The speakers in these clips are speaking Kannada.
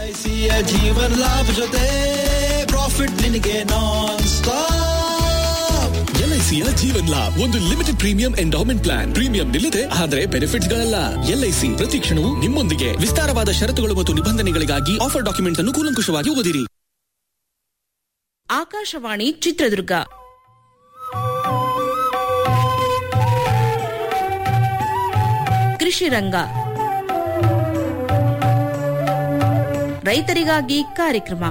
ಎಲ್ಐಸಿಯ ಜೀವನ್ ಲಾಭ ಜೊತೆ ಪ್ರಾಫಿಟ್ ನಿನಗೆ ನಾನ್ ಸ್ಟಾಪ್ ಎಲ್ಐಸಿಯ ಜೀವನ್ ಲಾಭ್ ಒಂದು limited premium endowment plan premium ನಿಲ್ಲದೆ ಆದರೆ ಬೆನಿಫಿಟ್ಸ್ ಗಳಲ್ಲ ಎಲ್ಐಸಿ ಪ್ರತಿ ಕ್ಷಣವೂ ನಿಮ್ಮೊಂದಿಗೆ ವಿಸ್ತಾರವಾದ ಷರತ್ತುಗಳು ಮತ್ತು ನಿಬಂಧನೆಗಳಿಗಾಗಿ ಆಫರ್ ಡಾಕ್ಯುಮೆಂಟ್ ಅನ್ನು ಕೂಲಂಕುಷವಾಗಿ ಓದಿರಿ ಆಕಾಶವಾಣಿ ಚಿತ್ರದುರ್ಗ ಕೃಷಿ ರಂಗ ರೈತರಿಗಾಗಿ ಕಾರ್ಯಕ್ರಮ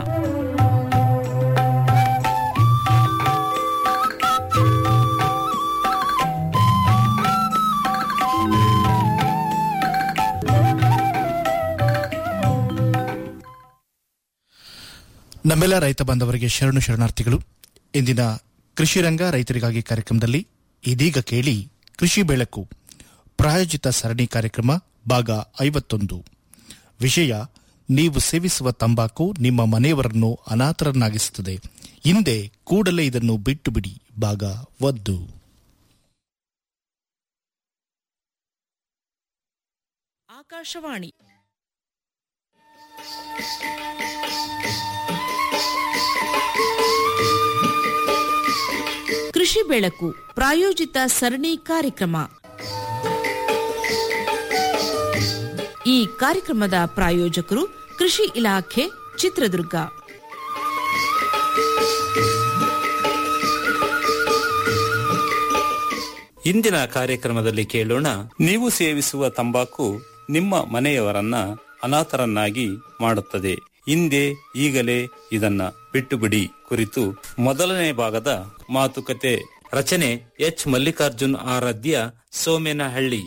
ನಮ್ಮೆಲ್ಲ ರೈತ ಬಾಂಧವರಿಗೆ ಶರಣು ಶರಣಾರ್ಥಿಗಳು ಇಂದಿನ ಕೃಷಿ ರಂಗ ರೈತರಿಗಾಗಿ ಕಾರ್ಯಕ್ರಮದಲ್ಲಿ ಇದೀಗ ಕೇಳಿ ಕೃಷಿ ಬೆಳಕು ಪ್ರಾಯೋಜಿತ ಸರಣಿ ಕಾರ್ಯಕ್ರಮ ಭಾಗ ಐವತ್ತೊಂದು ವಿಷಯ ನೀವು ಸೇವಿಸುವ ತಂಬಾಕು ನಿಮ್ಮ ಮನೆಯವರನ್ನು ಅನಾಥರನ್ನಾಗಿಸುತ್ತದೆ ಹಿಂದೆ ಕೂಡಲೇ ಇದನ್ನು ಬಿಟ್ಟು ಬಿಡಿ ಭಾಗ ಒಂದು ಆಕಾಶವಾಣಿ ಕೃಷಿ ಬೆಳಕು ಪ್ರಾಯೋಜಿತ ಸರಣಿ ಕಾರ್ಯಕ್ರಮ ಈ ಕಾರ್ಯಕ್ರಮದ ಪ್ರಾಯೋಜಕರು ಕೃಷಿ ಇಲಾಖೆ ಚಿತ್ರದುರ್ಗ ಇಂದಿನ ಕಾರ್ಯಕ್ರಮದಲ್ಲಿ ಕೇಳೋಣ ನೀವು ಸೇವಿಸುವ ತಂಬಾಕು ನಿಮ್ಮ ಮನೆಯವರನ್ನ ಅನಾಥರನ್ನಾಗಿ ಮಾಡುತ್ತದೆ ಹಿಂದೆ ಈಗಲೇ ಇದನ್ನ ಬಿಟ್ಟು ಬಿಡಿ ಕುರಿತು ಮೊದಲನೇ ಭಾಗದ ಮಾತುಕತೆ ರಚನೆ ಎಚ್ ಮಲ್ಲಿಕಾರ್ಜುನ್ ಆರಾಧ್ಯ ಸೋಮೇನಹಳ್ಳಿ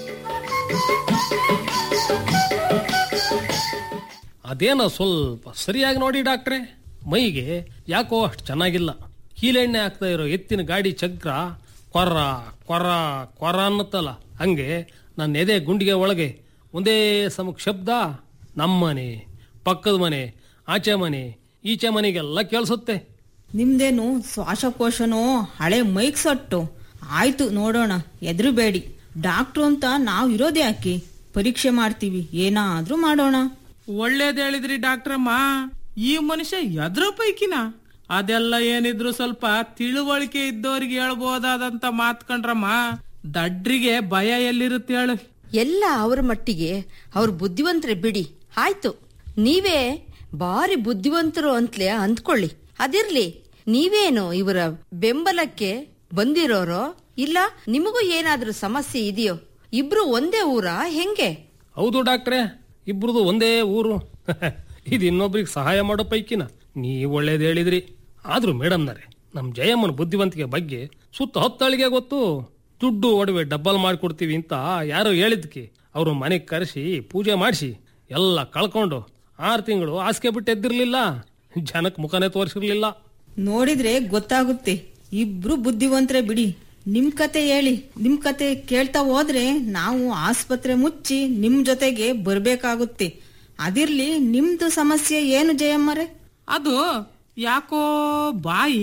ಅದೇನೋ ಸ್ವಲ್ಪ ಸರಿಯಾಗಿ ನೋಡಿ ಡಾಕ್ಟ್ರೆ ಮೈಗೆ ಯಾಕೋ ಅಷ್ಟು ಚೆನ್ನಾಗಿಲ್ಲ ಕೀಲೆಣ್ಣೆ ಹಾಕ್ತಾ ಇರೋ ಎತ್ತಿನ ಗಾಡಿ ಚಕ್ರ ಕೊರ್ರ ಕೊರ್ರ ಕೊರ್ರ ಅನ್ನತ್ತಲ್ಲ ಹಂಗೆ ನನ್ನ ಎದೆ ಗುಂಡಿಗೆ ಒಳಗೆ ಒಂದೇ ಸಮಕ್ ಶಬ್ದ ನಮ್ಮನೆ ಪಕ್ಕದ ಮನೆ ಆಚೆ ಮನೆ ಈಚೆ ಮನೆಗೆಲ್ಲ ಕೇಳಿಸುತ್ತೆ ನಿಮ್ದೇನು ಶ್ವಾಸಕೋಶನೋ ಹಳೆ ಮೈಕ್ ಸಟ್ಟು ಆಯ್ತು ನೋಡೋಣ ಎದುರುಬೇಡಿ ಡಾಕ್ಟ್ರು ಅಂತ ನಾವ್ ಇರೋದೇ ಯಾಕೆ ಪರೀಕ್ಷೆ ಮಾಡ್ತೀವಿ ಏನಾದ್ರೂ ಮಾಡೋಣ ಒಳ್ಳೇದ್ ಹೇಳಿದ್ರಿ ಡಾಕ್ಟ್ರಮ್ಮ ಈ ಮನುಷ್ಯ ಎದ್ರ ಪೈಕಿನ ಅದೆಲ್ಲ ಏನಿದ್ರು ಸ್ವಲ್ಪ ತಿಳುವಳಿಕೆ ಇದ್ದವ್ರಿಗೆ ಹೇಳ್ಬೋದಾದಂತ ಮಾತ್ಕಂಡ್ರಮ್ಮ ದಡ್ರಿಗೆ ಭಯ ಎಲ್ಲಿರುತ್ತೆ ಹೇಳು ಎಲ್ಲ ಅವ್ರ ಮಟ್ಟಿಗೆ ಅವ್ರ ಬುದ್ಧಿವಂತರೇ ಬಿಡಿ ಆಯ್ತು ನೀವೇ ಬಾರಿ ಬುದ್ಧಿವಂತರು ಅಂತಲೇ ಅಂದ್ಕೊಳ್ಳಿ ಅದಿರ್ಲಿ ನೀವೇನು ಇವರ ಬೆಂಬಲಕ್ಕೆ ಬಂದಿರೋರೋ ಇಲ್ಲ ನಿಮಗೂ ಏನಾದ್ರೂ ಸಮಸ್ಯೆ ಇದೆಯೋ ಇಬ್ರು ಒಂದೇ ಊರಾ ಹೆಂಗೆ ಹೌದು ಡಾಕ್ಟ್ರೆ ಇಬ್ರದು ಒಂದೇ ಊರು ಇದು ಇನ್ನೊಬ್ರಿಗೆ ಸಹಾಯ ಮಾಡೋ ಪೈಕಿನ ನೀವು ಒಳ್ಳೇದು ಹೇಳಿದ್ರಿ ಆದ್ರೂ ಮೇಡಮ್ನರೆ ನಮ್ ಜಯಮ್ಮನ ಬುದ್ಧಿವಂತಿಕೆ ಬಗ್ಗೆ ಸುತ್ತ ಹೊತ್ತಳಿಗೆ ಗೊತ್ತು ದುಡ್ಡು ಒಡವೆ ಡಬ್ಬಲ್ ಮಾಡ್ಕೊಡ್ತೀವಿ ಅಂತ ಯಾರೋ ಹೇಳಿದ್ಕೆ ಅವರು ಮನೆಗೆ ಕರೆಸಿ ಪೂಜೆ ಮಾಡಿಸಿ ಎಲ್ಲ ಕಳ್ಕೊಂಡು ಆರು ತಿಂಗಳು ಹಾಸಿಗೆ ಬಿಟ್ಟು ಎದ್ದಿರ್ಲಿಲ್ಲ ಜನಕ್ ಮುಖನೇ ತೋರಿಸಿರ್ಲಿಲ್ಲ ನೋಡಿದ್ರೆ ಗೊತ್ತಾಗುತ್ತೆ ಇಬ್ರು ಬುದ್ಧಿವಂತರೇ ಬಿಡಿ ನಿಮ್ ಕತೆ ಹೇಳಿ ನಿಮ್ ಕತೆ ಕೇಳ್ತಾ ಹೋದ್ರೆ ನಾವು ಆಸ್ಪತ್ರೆ ಮುಚ್ಚಿ ನಿಮ್ ಜೊತೆಗೆ ಬರ್ಬೇಕಾಗುತ್ತೆ ಅದಿರ್ಲಿ ನಿಮ್ದು ಸಮಸ್ಯೆ ಏನು ಜಯಮ್ಮರೇ ಅದು ಯಾಕೋ ಬಾಯಿ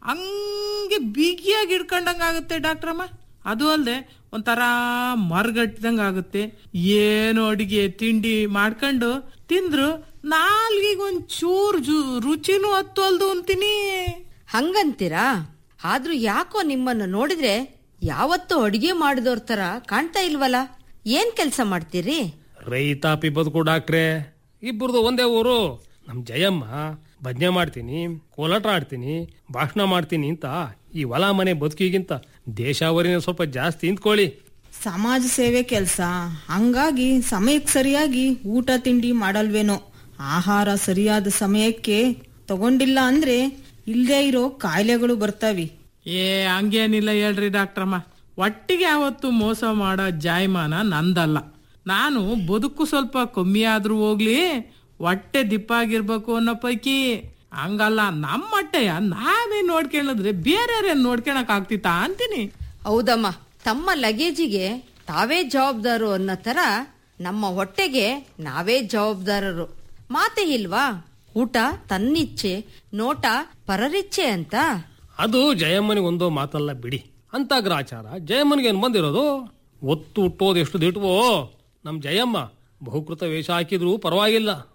ಹಂಗೆ ಬಿಗಿಯಾಗಿ ಹಿಡ್ಕೊಂಡಂಗಾಗುತ್ತೆ ಡಾಕ್ಟ್ರಮ್ಮ ಅದು ಅಲ್ದೆ ಒಂಥರ ಮರ್ಗಟ್ಟಿದಂಗ ಆಗುತ್ತೆ ಏನು ಅಡಿಗೆ ತಿಂಡಿ ಮಾಡ್ಕೊಂಡು ತಿಂದ್ರು ನಾಲ್ಗಿಗೊಂದ್ ಚೂರ್ ಜು ರುಚಿನೂ ಹತ್ತೋಲ್ದು ಅಂತೀನಿ ಹಂಗಂತೀರಾ ಆದ್ರೂ ಯಾಕೋ ನಿಮ್ಮನ್ನ ನೋಡಿದ್ರೆ ಯಾವತ್ತೂ ಅಡಿಗೆ ಮಾಡಿದವ್ರ ತರ ಕಾಣ್ತಾ ಇಲ್ವಲ್ಲ ಏನ್ ಕೆಲ್ಸ ಮಾಡ್ತೀರಿ ರೈತಾಪಿ ಬದುಕು ಡಾಕ್ಟ್ರೆ ಇಬ್ಬರದು ಒಂದೇ ಊರು ನಮ್ ಜಯಮ್ಮ ಭಜನೆ ಮಾಡ್ತೀನಿ ಕೋಲಾಟ ಆಡ್ತೀನಿ ಭಾಷಣ ಮಾಡ್ತೀನಿ ಅಂತ ಈ ಹೊಲ ಮನೆ ಬದುಕಿಗಿಂತ ದೇಶಾವರಿನ ಸ್ವಲ್ಪ ಜಾಸ್ತಿ ಇಂತ್ಕೊಳ್ಳಿ ಸಮಾಜ ಸೇವೆ ಕೆಲ್ಸ ಹಂಗಾಗಿ ಸಮಯಕ್ಕೆ ಸರಿಯಾಗಿ ಊಟ ತಿಂಡಿ ಮಾಡಲ್ವೇನೋ ಆಹಾರ ಸರಿಯಾದ ಸಮಯಕ್ಕೆ ತಗೊಂಡಿಲ್ಲ ಅಂದ್ರೆ ಇಲ್ದೇ ಇರೋ ಕಾಯಿಲೆಗಳು ಬರ್ತವೆ ಏ ಹಂಗೇನಿಲ್ಲ ಹೇಳ್ರಿ ಡಾಕ್ಟ್ರಮ್ಮ ಒಟ್ಟಿಗೆ ಯಾವತ್ತು ಮೋಸ ಮಾಡೋ ಜಾಯಮಾನ ನಂದಲ್ಲ ನಾನು ಬದುಕು ಸ್ವಲ್ಪ ಕಮ್ಮಿ ಆದ್ರೂ ಹೋಗ್ಲಿ ಹೊಟ್ಟೆ ದಿಪ್ಪಾಗಿರ್ಬೇಕು ಅನ್ನೋ ಪೈಕಿ ಹಂಗಲ್ಲ ನಮ್ಮ ಹೊಟ್ಟೆಯ ನಾವೇ ನೋಡ್ಕೊಳ್ಳಿದ್ರೆ ಬೇರೆಯವ್ರೇನ್ ನೋಡ್ಕೊಳಕ್ ಆಗ್ತಿತ್ತಾ ಅಂತೀನಿ ಹೌದಮ್ಮ ತಮ್ಮ ಲಗೇಜಿಗೆ ತಾವೇ ಜವಾಬ್ದಾರು ಅನ್ನೋ ತರ ನಮ್ಮ ಹೊಟ್ಟೆಗೆ ನಾವೇ ಜವಾಬ್ದಾರರು ಮಾತೆ ಇಲ್ವಾ ಊಟ ತನ್ನಿಚ್ಛೆ ನೋಟ ಪರರಿಚ್ಛೆ ಅಂತ ಅದು ಜಯಮ್ಮನಿಗೆ ಒಂದೋ ಮಾತಲ್ಲ ಬಿಡಿ ಅಂತ ಗ್ರಾಚಾರ ಜಯಮ್ಮನಿಗೆ ಏನ್ ಬಂದಿರೋದು ಒತ್ತು ಹುಟ್ಟೋದು ಎಷ್ಟು ದಿಟ್ವೋ ನಮ್ ಜಯಮ್ಮ ಬಹುಕೃತ ವೇಷ ಹಾಕಿದ್ರು ಪರವಾಗಿಲ್ಲ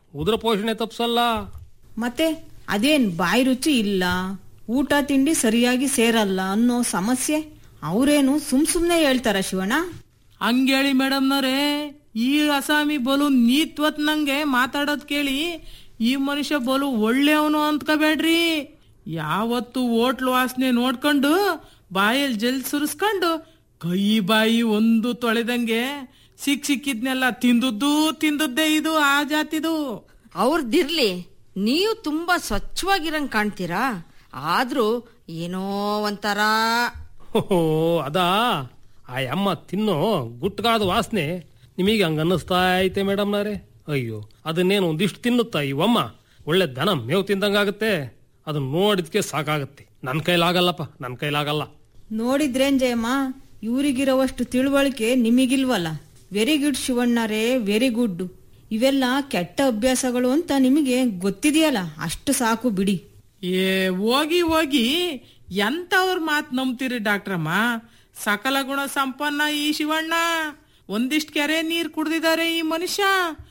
ಉದರ ಪೋಷಣೆ ತಪ್ಸಲ್ಲ ಮತ್ತೆ ಅದೇನ್ ಬಾಯಿ ರುಚಿ ಇಲ್ಲ ಊಟ ತಿಂಡಿ ಸರಿಯಾಗಿ ಸೇರಲ್ಲ ಅನ್ನೋ ಸಮಸ್ಯೆ ಅವರೇನು ಸುಮ್ ಸುಮ್ನೆ ಹೇಳ್ತಾರ ಶಿವಣ್ಣ ಹಂಗೇಳಿ ಮೇಡಮ್ನವ್ರೆ ಈ ಅಸಾಮಿ ಬಲು ನೀತ್ವತ್ ನಂಗೆ ಮಾತಾಡೋದ್ ಕೇಳಿ ಈ ಮನುಷ್ಯ ಬಲು ಒಳ್ಳೆಯವನು ಅಂದ್ಕೋಬೇಡ್ರಿ ಯಾವತ್ತು ಹೋಟ್ಲು ವಾಸನೆ ನೋಡ್ಕೊಂಡು ಬಾಯಲ್ಲಿ ಜಲ್ ಸುರಿಸ್ಕೊಂಡು ಕೈ ಬಾಯಿ ಒಂದು ತೊಳೆದಂಗೆ ಸಿಕ್ ಸಿಕ್ಕಿದ್ನೆಲ್ಲ ತಿಂದದ್ದು ತಿಂದದ್ದೇ ಇದು ಆ ಜಾತಿದು ಅವ್ರದ್ದಿರ್ಲಿ ನೀವು ತುಂಬಾ ಸ್ವಚ್ಛವಾಗಿರಂಗ್ ಕಾಣ್ತೀರಾ ಆದ್ರೂ ಏನೋ ಒಂಥರ ಓಹೋ ಅದಾ ಆ ಅಮ್ಮ ತಿನ್ನೋ ಗುಟ್ಗಾದ ವಾಸನೆ ನಿಮಗೆ ಹಂಗ ಅನ್ನಿಸ್ತಾ ಐತೆ ಮೇಡಮ್ನಾರೆ ಅಯ್ಯೋ ಅದನ್ನೇನು ಒಂದಿಷ್ಟು ತಿನ್ನುತ್ತಾ ಇವಮ್ಮ ಒಳ್ಳೆ ದನ ಮೇವು ತಿಂದಂಗಾಗುತ್ತೆ ಅದನ್ನ ನೋಡಿದ್ಕೆ ಸಾಕಾಗತ್ತೆ ನನ್ನ ಕೈಲಾಗಲ್ಲಪ್ಪ ನನ್ನ ಕೈಲಾಗಲ್ಲ ನೋಡಿದ್ರೇನ್ ಜಯಮ್ಮ ಇವ್ರಿಗಿರೋವಷ್ಟು ತಿಳುವಳಿಕೆ ನಿಮಗಿಲ್ವಲ್ಲ ವೆರಿ ಗುಡ್ ಶಿವಣ್ಣರೇ ವೆರಿ ಗುಡ್ ಇವೆಲ್ಲ ಕೆಟ್ಟ ಅಭ್ಯಾಸಗಳು ಅಂತ ನಿಮಗೆ ಗೊತ್ತಿದೆಯಲ್ಲ ಅಷ್ಟು ಸಾಕು ಬಿಡಿ ಏ ಹೋಗಿ ಹೋಗಿ ಎಂತವ್ರ ಮಾತ್ ನಂಬ್ತೀರಿ ಡಾಕ್ಟ್ರಮ್ಮ ಸಕಲ ಗುಣ ಸಂಪನ್ನ ಈ ಶಿವಣ್ಣ ಒಂದಿಷ್ಟ್ ಕೆರೆ ನೀರ್ ಕುಡ್ದಿದ್ದಾರೆ ಈ ಮನುಷ್ಯ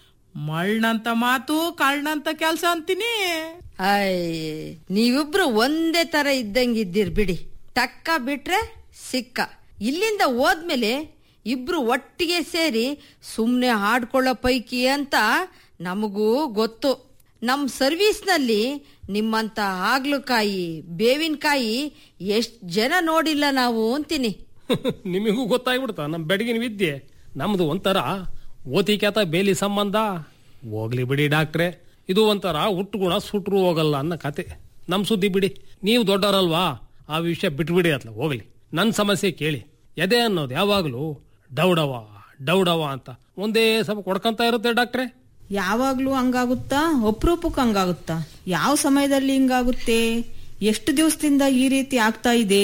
ಮಳ್ಳಂತ ಮಾತು ಕಳ್ಳಂತ ಕೆಲ್ಸ ಅಂತೀನಿ ಅಯ್ ನೀವಿಬ್ರು ಒಂದೇ ತರ ಇದ್ದಂಗಿದ್ದೀರ್ ಬಿಡಿ ಟಕ್ಕ ಬಿಟ್ರೆ ಸಿಕ್ಕ ಇಲ್ಲಿಂದ ಹೋದ್ಮೇಲೆ ಇಬ್ರು ಒಟ್ಟಿಗೆ ಸೇರಿ ಸುಮ್ನೆ ಹಾಡ್ಕೊಳ್ಳೋ ಪೈಕಿ ಅಂತ ನಮಗೂ ಗೊತ್ತು ನಮ್ ಸರ್ವೀಸ್ನಲ್ಲಿ ನಿಮ್ಮಂತ ಹಾಗ್ಲುಕಾಯಿ ಬೇವಿನಕಾಯಿ ಎಷ್ಟ್ ಜನ ನೋಡಿಲ್ಲ ನಾವು ಅಂತೀನಿ ನಿಮಗೂ ಗೊತ್ತಾಗ್ಬಿಡ್ತಾ ನಮ್ಮ ಬೆಡಗಿನ ವಿದ್ಯೆ ನಮ್ದು ಒಂಥರ ಓತಿಕ್ಯಾತ ಬೇಲಿ ಸಂಬಂಧ ಹೋಗ್ಲಿ ಬಿಡಿ ಡಾಕ್ಟ್ರೆ ಇದು ಒಂಥರ ಹುಟ್ಟುಗುಣ ಸುಟ್ರು ಹೋಗಲ್ಲ ಅನ್ನೋ ಕತೆ ನಮ್ ಸುದ್ದಿ ಬಿಡಿ ನೀವು ದೊಡ್ಡವರಲ್ವಾ ಆ ವಿಷಯ ಬಿಟ್ಬಿಡಿ ಅತ್ಲ ಹೋಗ್ಲಿ ನನ್ನ ಸಮಸ್ಯೆ ಕೇಳಿ ಎದೆ ಅನ್ನೋದು ಯಾವಾಗಲೂ ಡೌಡವ ಡೌಡವ ಅಂತ ಒಂದೇ ಸಮ ಕೊಡ್ಕಂತ ಇರುತ್ತೆ ಡಾಕ್ಟ್ರೆ ಯಾವಾಗ್ಲೂ ಹಂಗಾಗುತ್ತಾ ಅಪರೂಪಕ್ಕೆ ಹಂಗಾಗುತ್ತಾ ಯಾವ ಸಮಯದಲ್ಲಿ ಹಿಂಗಾಗುತ್ತೆ ಎಷ್ಟು ದಿವಸದಿಂದ ಈ ರೀತಿ ಆಗ್ತಾ ಇದೆ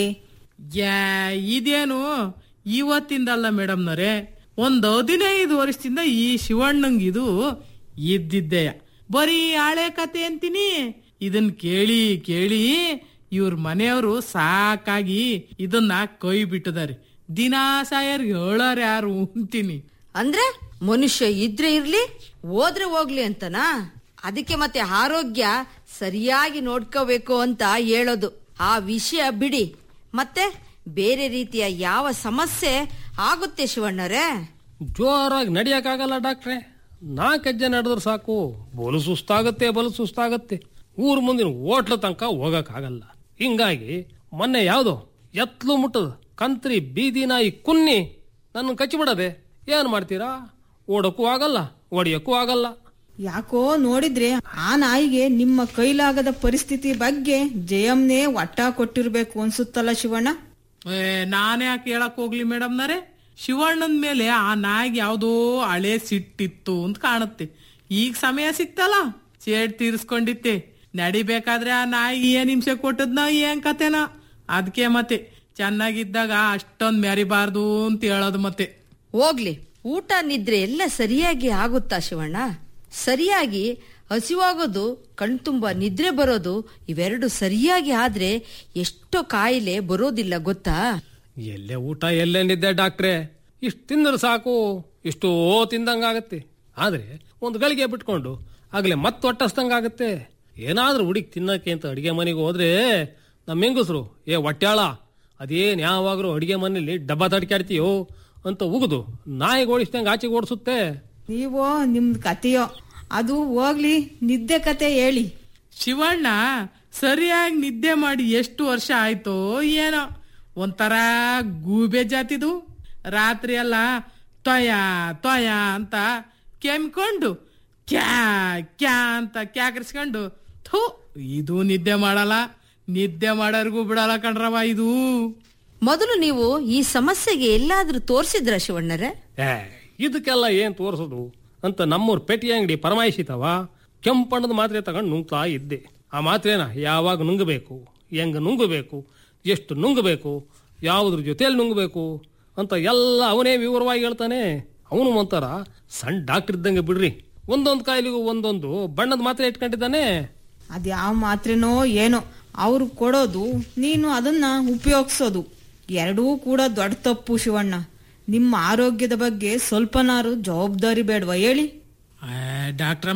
ಯಾ ಇದೇನು ಇವತ್ತಿಂದಲ್ಲ ಮೇಡಮ್ನವ್ರೆ ಒಂದ್ ಹದಿನೈದು ವರ್ಷದಿಂದ ಈ ಶಿವಣ್ಣಂಗ್ ಇದು ಇದ್ದಿದ್ದೆಯ ಬರೀ ಹಳೆ ಕತೆ ಅಂತೀನಿ ಇದನ್ ಕೇಳಿ ಕೇಳಿ ಇವ್ರ ಮನೆಯವರು ಸಾಕಾಗಿ ಇದನ್ನ ಕೈ ಬಿಟ್ಟಿದಾರೆ ದಿನಾ ಸಾಯರ್ ಹೇಳಾರ ಯಾರು ಅಂತೀನಿ ಅಂದ್ರೆ ಮನುಷ್ಯ ಇದ್ರೆ ಇರ್ಲಿ ಹೋದ್ರೆ ಹೋಗ್ಲಿ ಅಂತನಾ ಅದಕ್ಕೆ ಮತ್ತೆ ಆರೋಗ್ಯ ಸರಿಯಾಗಿ ನೋಡ್ಕೋಬೇಕು ಅಂತ ಹೇಳೋದು ಆ ವಿಷಯ ಬಿಡಿ ಮತ್ತೆ ಬೇರೆ ರೀತಿಯ ಯಾವ ಸಮಸ್ಯೆ ಆಗುತ್ತೆ ಶಿವಣ್ಣರೇ ಜೋರಾಗಿ ನಡಿಯಕ್ಕಾಗಲ್ಲ ಡಾಕ್ಟ್ರೆ ನಾಲ್ಕು ಹೆಜ್ಜೆ ನಡೆದ್ರೆ ಸಾಕು ಬಲು ಸುಸ್ತಾಗತ್ತೆ ಬಲು ಸುಸ್ತಾಗತ್ತೆ ಊರ್ ಮುಂದಿನ ಹೋಟ್ಲ ತನಕ ಹೋಗಕ್ಕಾಗಲ್ಲ ಹಿಂಗಾಗಿ ಮೊನ್ನೆ ಯಾವ್ದೋ ಎತ್ಲು ಮುಟ್ಟದ ಕಂತ್ರಿ ಬೀದಿ ನಾಯಿ ಕುನ್ನಿ ನನ್ನ ಕಚ್ಚಿಬಿಡದೆ ಏನ್ ಮಾಡ್ತೀರಾ ಓಡಕ್ಕೂ ಆಗಲ್ಲ ಹೊಡಿಯಕ್ಕೂ ಆಗಲ್ಲ ಯಾಕೋ ನೋಡಿದ್ರೆ ಆ ನಾಯಿಗೆ ನಿಮ್ಮ ಕೈಲಾಗದ ಪರಿಸ್ಥಿತಿ ಬಗ್ಗೆ ಜಯಮ್ನೇ ಒಟ್ಟ ಕೊಟ್ಟಿರ್ಬೇಕು ಅನ್ಸುತ್ತಲ್ಲ ಶಿವಣ್ಣ ಏ, ನಾನೇ ಯಾಕೆ ಹೇಳಕ್ ಹೋಗ್ಲಿ ಮೇಡಮ್ನರೇ ಶಿವಣ್ಣನ ಮೇಲೆ ಆ ನಾಯಿಗೆ ಯಾವ್ದೋ ಹಳೆ ಸಿಟ್ಟಿತ್ತು ಅಂತ ಕಾಣುತ್ತೆ ಈಗ ಸಮಯ ಸಿಕ್ತಲ್ಲ ಸೇಡ್ ತೀರಿಸ್ಕೊಂಡಿತ್ತೆ ನಡಿಬೇಕಾದ್ರೆ ಆ ನಾಯಿಗೆ ಏನ್ ಹಿಂಸೆ ಕೊಟ್ಟದ್ನ ಏನ್ ಕತೆನ ಅದಕ್ಕೆ ಮತ್ತೆ ಚೆನ್ನಾಗಿದ್ದಾಗ ಅಷ್ಟೊಂದ್ ಮೆರಿಬಾರ್ದು ಅಂತ ಹೇಳೋದು ಮತ್ತೆ ಹೋಗ್ಲಿ ಊಟ ನಿದ್ರೆ ಎಲ್ಲ ಸರಿಯಾಗಿ ಆಗುತ್ತಾ ಶಿವಣ್ಣ ಸರಿಯಾಗಿ ಹಸಿವಾಗೋದು ಕಣ್ತುಂಬ ನಿದ್ರೆ ಬರೋದು ಇವೆರಡು ಸರಿಯಾಗಿ ಆದ್ರೆ ಎಷ್ಟೋ ಕಾಯಿಲೆ ಬರೋದಿಲ್ಲ ಗೊತ್ತಾ ಎಲ್ಲೇ ಊಟ ಎಲ್ಲೇ ನಿದ್ದೆ ಡಾಕ್ಟ್ರೆ ಇಷ್ಟು ತಿಂದ್ರೆ ಸಾಕು ಇಷ್ಟೋ ತಿಂದಂಗಾಗತ್ತೆ ಆದ್ರೆ ಒಂದು ಗಳಿಗೆ ಬಿಟ್ಕೊಂಡು ಆಗ್ಲೇ ಮತ್ತೆ ಹೊಟ್ಟಸ್ತಂಗಾಗತ್ತೆ ಏನಾದ್ರೂ ಹುಡುಗಿ ತಿನ್ನಕ್ಕೆ ಅಂತ ಅಡಿಗೆ ಮನೆಗೆ ಹೋದ್ರೆ ನಮ್ಮ ಹೆಂಗಸ್ರು ಏ ಹೊಟ್ಯಾಳ ಅದೇನ್ ಯಾವಾಗ್ಲೂ ಅಡಿಗೆ ಮನೇಲಿ ಡಬ್ಬ ತಡ್ಕಾಡ್ತೀಯೋ ಅಂತ ಉಗಿದು ನಾಯಿಗೆ ಓಡಿಸ್ದಂಗೆ ಆಚೆಗೆ ಓಡಿಸುತ್ತೆ ನೀವೋ ನಿಮ್ದು ಕತೆಯೋ ಅದು ಹೋಗ್ಲಿ ನಿದ್ದೆ ಕತೆ ಹೇಳಿ ಶಿವಣ್ಣ ಸರಿಯಾಗಿ ನಿದ್ದೆ ಮಾಡಿ ಎಷ್ಟು ವರ್ಷ ಆಯ್ತೋ ಏನೋ ಒಂಥರ ಗೂಬೆ ಜಾತಿದು ರಾತ್ರಿ ಎಲ್ಲ ತೊಯ ತೊಯ ಅಂತ ಕೆಮ್ಕೊಂಡು ಕ್ಯಾ ಕ್ಯಾ ಅಂತ ಕ್ಯಾಕರಿಸ್ಕೊಂಡು ಥೂ ಇದು ನಿದ್ದೆ ಮಾಡಲ್ಲ ನಿದ್ದೆ ಮಾಡೋರ್ಗೂ ಬಿಡಲ್ಲ ಕಣ್ರವ ಇದು ಮೊದಲು ನೀವು ಈ ಸಮಸ್ಯೆಗೆ ಎಲ್ಲಾದ್ರೂ ತೋರಿಸಿದ್ರ ಶಿವಣ್ಣರೇ ಏ ಇದಕ್ಕೆಲ್ಲ ಏನ್ ತೋರಿಸೋದು ಅಂತ ನಮ್ಮೂರ್ ಪೆಟ್ಟಿ ಅಂಗಡಿ ಪರಮಾಯಿಸಿತವ ಕೆಂಪಣ್ಣದ ಮಾತ್ರೆ ತಗೊಂಡು ನುಂಗ್ತಾ ಇದ್ದೆ ಆ ಮಾತ್ರೆನ ಯಾವಾಗ ನುಂಗಬೇಕು ಹೆಂಗ್ ನುಂಗಬೇಕು ಎಷ್ಟು ನುಂಗಬೇಕು ಯಾವುದ್ರ ಜೊತೆಯಲ್ಲಿ ನುಂಗಬೇಕು ಅಂತ ಎಲ್ಲ ಅವನೇ ವಿವರವಾಗಿ ಹೇಳ್ತಾನೆ ಅವನು ಒಂಥರ ಸಣ್ಣ ಡಾಕ್ಟರ್ ಇದ್ದಂಗೆ ಬಿಡ್ರಿ ಒಂದೊಂದು ಕಾಯಿಲೆಗೂ ಒಂದೊಂದು ಬಣ್ಣದ ಮಾತ್ರೆ ಇಟ್ಕೊಂಡಿದ್ದಾನೆ ಅದ್ಯಾವ ಮಾತ್ರೆನೋ ಏನೋ ಅವ್ರು ಕೊಡೋದು ನೀನು ಅದನ್ನ ಉಪಯೋಗಿಸೋದು ಎರಡೂ ಕೂಡ ದೊಡ್ಡ ತಪ್ಪು ಶಿವಣ್ಣ ನಿಮ್ಮ ಆರೋಗ್ಯದ ಬಗ್ಗೆ ಸ್ವಲ್ಪನಾರು ಜವಾಬ್ದಾರಿ ಬೇಡವಾ ಹೇಳಿ ಆ, ಡಾಕ್ಟ್ರಮ್ಮ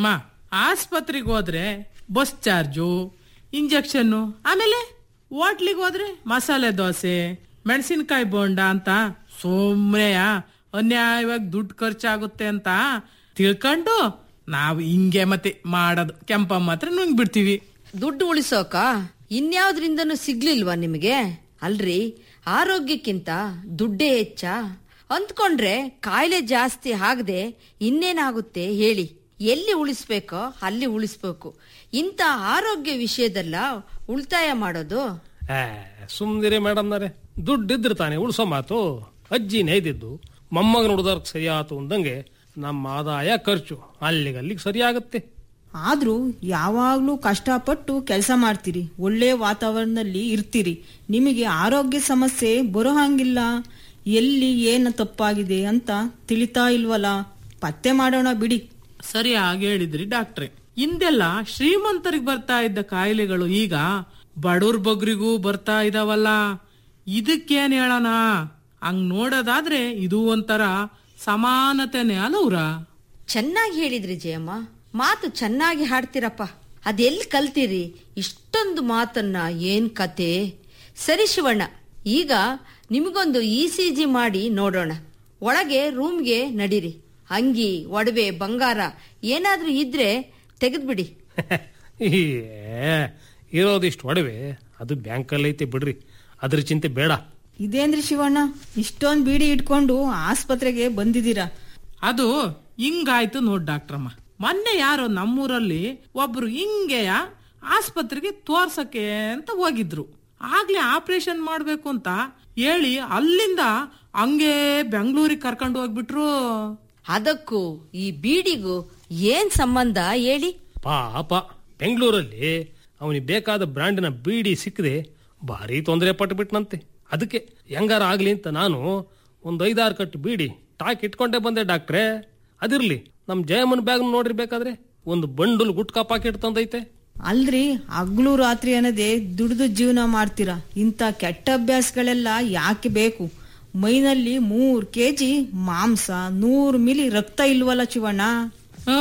ಆಸ್ಪತ್ರೆಗೆ ಹೋದ್ರೆ ಬಸ್ ಚಾರ್ಜು ಇಂಜೆಕ್ಷನ್ನು ಆಮೇಲೆ ಹೋಟ್ಲಿಗೆ ಹೋದ್ರೆ ಮಸಾಲೆ ದೋಸೆ ಮೆಣಸಿನಕಾಯಿ ಬೋಂಡ ಅಂತ ಸುಮ್ಮನೆಯ ಅನ್ಯಾಯವಾಗಿ ದುಡ್ಡು ಖರ್ಚಾಗುತ್ತೆ ಅಂತ ತಿಳ್ಕೊಂಡು ನಾವು ಹಿಂಗೆ ಮತ್ತೆ ಮಾಡೋದು ಕೆಂಪಮ್ಮ ಮಾತ್ರ ನುಂಗ್ ಬಿಡ್ತೀವಿ ದುಡ್ಡು ಉಳಿಸೋಕ ಇನ್ಯಾವ್ದ್ರಿಂದನೂ ಸಿಗ್ಲಿಲ್ವಾ ನಿಮಗೆ ಅಲ್ರಿ ಆರೋಗ್ಯಕ್ಕಿಂತ ದುಡ್ಡೇ ಹೆಚ್ಚ ಅಂದ್ಕೊಂಡ್ರೆ ಕಾಯಿಲೆ ಜಾಸ್ತಿ ಆಗದೆ ಇನ್ನೇನಾಗುತ್ತೆ ಹೇಳಿ ಎಲ್ಲಿ ಉಳಿಸ್ಬೇಕೋ ಅಲ್ಲಿ ಉಳಿಸ್ಬೇಕು ಇಂಥ ಆರೋಗ್ಯ ವಿಷಯದಲ್ಲ ಉಳಿತಾಯ ಮಾಡೋದು ಏ ಸುಮ್ನಿರಿ ಮೇಡಮ್ನರೆ ದುಡ್ಡಿದ್ರೆ ತಾನೆ ಉಳಿಸೋ ಮಾತು ಅಜ್ಜಿ ನೇಯ್ದಿದ್ದು ಮೊಮ್ಮಗನ ಹುಡುದರ್ಕ್ ಸರಿ ಆತು ಅಂದಂಗೆ ನಮ್ಮ ಆದಾಯ ಖರ್ಚು ಅಲ್ಲಿಗಲ್ಲಿಗೆ ಸರಿ ಆಗುತ್ತೆ ಆದ್ರೂ ಯಾವಾಗ್ಲೂ ಕಷ್ಟಪಟ್ಟು ಕೆಲಸ ಮಾಡ್ತೀರಿ ಒಳ್ಳೆ ವಾತಾವರಣದಲ್ಲಿ ಇರ್ತೀರಿ ನಿಮಗೆ ಆರೋಗ್ಯ ಸಮಸ್ಯೆ ಬರೋ ಹಂಗಿಲ್ಲ ಎಲ್ಲಿ ಏನು ತಪ್ಪಾಗಿದೆ ಅಂತ ತಿಳಿತಾ ಇಲ್ವಲ್ಲ ಪತ್ತೆ ಮಾಡೋಣ ಬಿಡಿ ಸರಿಯಾಗಿ ಹೇಳಿದ್ರಿ ಡಾಕ್ಟ್ರೆ ಹಿಂದೆಲ್ಲ ಶ್ರೀಮಂತರಿಗೆ ಬರ್ತಾ ಇದ್ದ ಕಾಯಿಲೆಗಳು ಈಗ ಬಡವ್ರ ಬಗ್ರಿಗೂ ಬರ್ತಾ ಇದಾವಲ್ಲ ಇದಕ್ಕೇನ್ ಹೇಳೋಣ ಹಂಗ್ ನೋಡೋದಾದ್ರೆ ಇದು ಒಂಥರ ಸಮಾನತೆನೆ ಅಲವ್ರ ಚೆನ್ನಾಗಿ ಹೇಳಿದ್ರಿ ಜಯಮ್ಮ ಮಾತು ಚೆನ್ನಾಗಿ ಹಾಡ್ತೀರಪ್ಪ ಅದೆಲ್ಲಿ ಕಲ್ತೀರಿ ಇಷ್ಟೊಂದು ಮಾತನ್ನ ಏನ್ ಕತೆ ಸರಿ ಶಿವಣ್ಣ ಈಗ ನಿಮಗೊಂದು ಇ ಸಿ ಜಿ ಮಾಡಿ ನೋಡೋಣ ಒಳಗೆ ರೂಮ್ಗೆ ನಡೀರಿ ಅಂಗಿ ಒಡವೆ ಬಂಗಾರ ಏನಾದ್ರೂ ಇದ್ರೆ ತೆಗೆದ್ಬಿಡಿ ಈ ಇರೋದಿಷ್ಟು ಒಡವೆ ಅದು ಬ್ಯಾಂಕಲ್ಲಿ ಐತೆ ಬಿಡ್ರಿ ಅದ್ರ ಚಿಂತೆ ಬೇಡ ಇದೇನ್ರಿ ಶಿವಣ್ಣ ಇಷ್ಟೊಂದ್ ಬೀಡಿ ಇಟ್ಕೊಂಡು ಆಸ್ಪತ್ರೆಗೆ ಬಂದಿದ್ದೀರಾ ಅದು ಹಿಂಗಾಯ್ತು ನೋಡ್ ಡಾಕ್ಟ್ರಮ್ಮ ಮೊನ್ನೆ ಯಾರೋ ನಮ್ಮೂರಲ್ಲಿ ಒಬ್ರು ಹಿಂಗೆಯ ಆಸ್ಪತ್ರೆಗೆ ತೋರ್ಸಕ್ಕೆ ಅಂತ ಹೋಗಿದ್ರು ಆಗ್ಲೇ ಆಪರೇಷನ್ ಮಾಡ್ಬೇಕು ಅಂತ ಹೇಳಿ ಅಲ್ಲಿಂದ ಹಂಗೆ ಬೆಂಗಳೂರಿಗೆ ಕರ್ಕೊಂಡು ಹೋಗ್ಬಿಟ್ರು ಅದಕ್ಕೂ ಈ ಬೀಡಿಗೂ ಏನ್ ಸಂಬಂಧ ಹೇಳಿ ಪಾಪ ಬೆಂಗಳೂರಲ್ಲಿ ಅವನಿಗೆ ಬೇಕಾದ ಬ್ರ್ಯಾಂಡ್ನ ಬೀಡಿ ಸಿಕ್ಕದೆ ಭಾರಿ ತೊಂದರೆ ಪಟ್ಟುಬಿಟ್ನಂತೆ ಅದಕ್ಕೆ ಹೆಂಗಾರ ಆಗ್ಲಿ ಅಂತ ನಾನು ಒಂದು ಐದಾರು ಕಟ್ಟು ಬೀಡಿ ಟಾಕ್ ಇಟ್ಕೊಂಡೇ ಬಂದೆ ಡಾಕ್ಟ್ರೇ ಅದಿರ್ಲಿ ನಮ್ ಜಯಮ್ಮನ್ ಬ್ಯಾಗ್ ನೋಡಿರ್ಬೇಕಾದ್ರೆ ಒಂದು ಬಂಡಲ್ ಗುಟ್ಕಾ ಪಾಕೆಟ್ ತಂದೈತೆ ಅಲ್ರಿ ಹಗ್ಲು ರಾತ್ರಿ ಅನ್ನೋದೇ ದುಡಿದು ಜೀವನ ಮಾಡ್ತೀರಾ ಇಂಥ ಕೆಟ್ಟ ಅಭ್ಯಾಸಗಳೆಲ್ಲ ಯಾಕೆ ಬೇಕು ಮೈನಲ್ಲಿ ಮೂರ್ ಕೆಜಿ ಮಾಂಸ ನೂರು ಮಿಲಿ ರಕ್ತ ಇಲ್ವಲ್ಲ ಶಿವಣ್ಣ ಆ,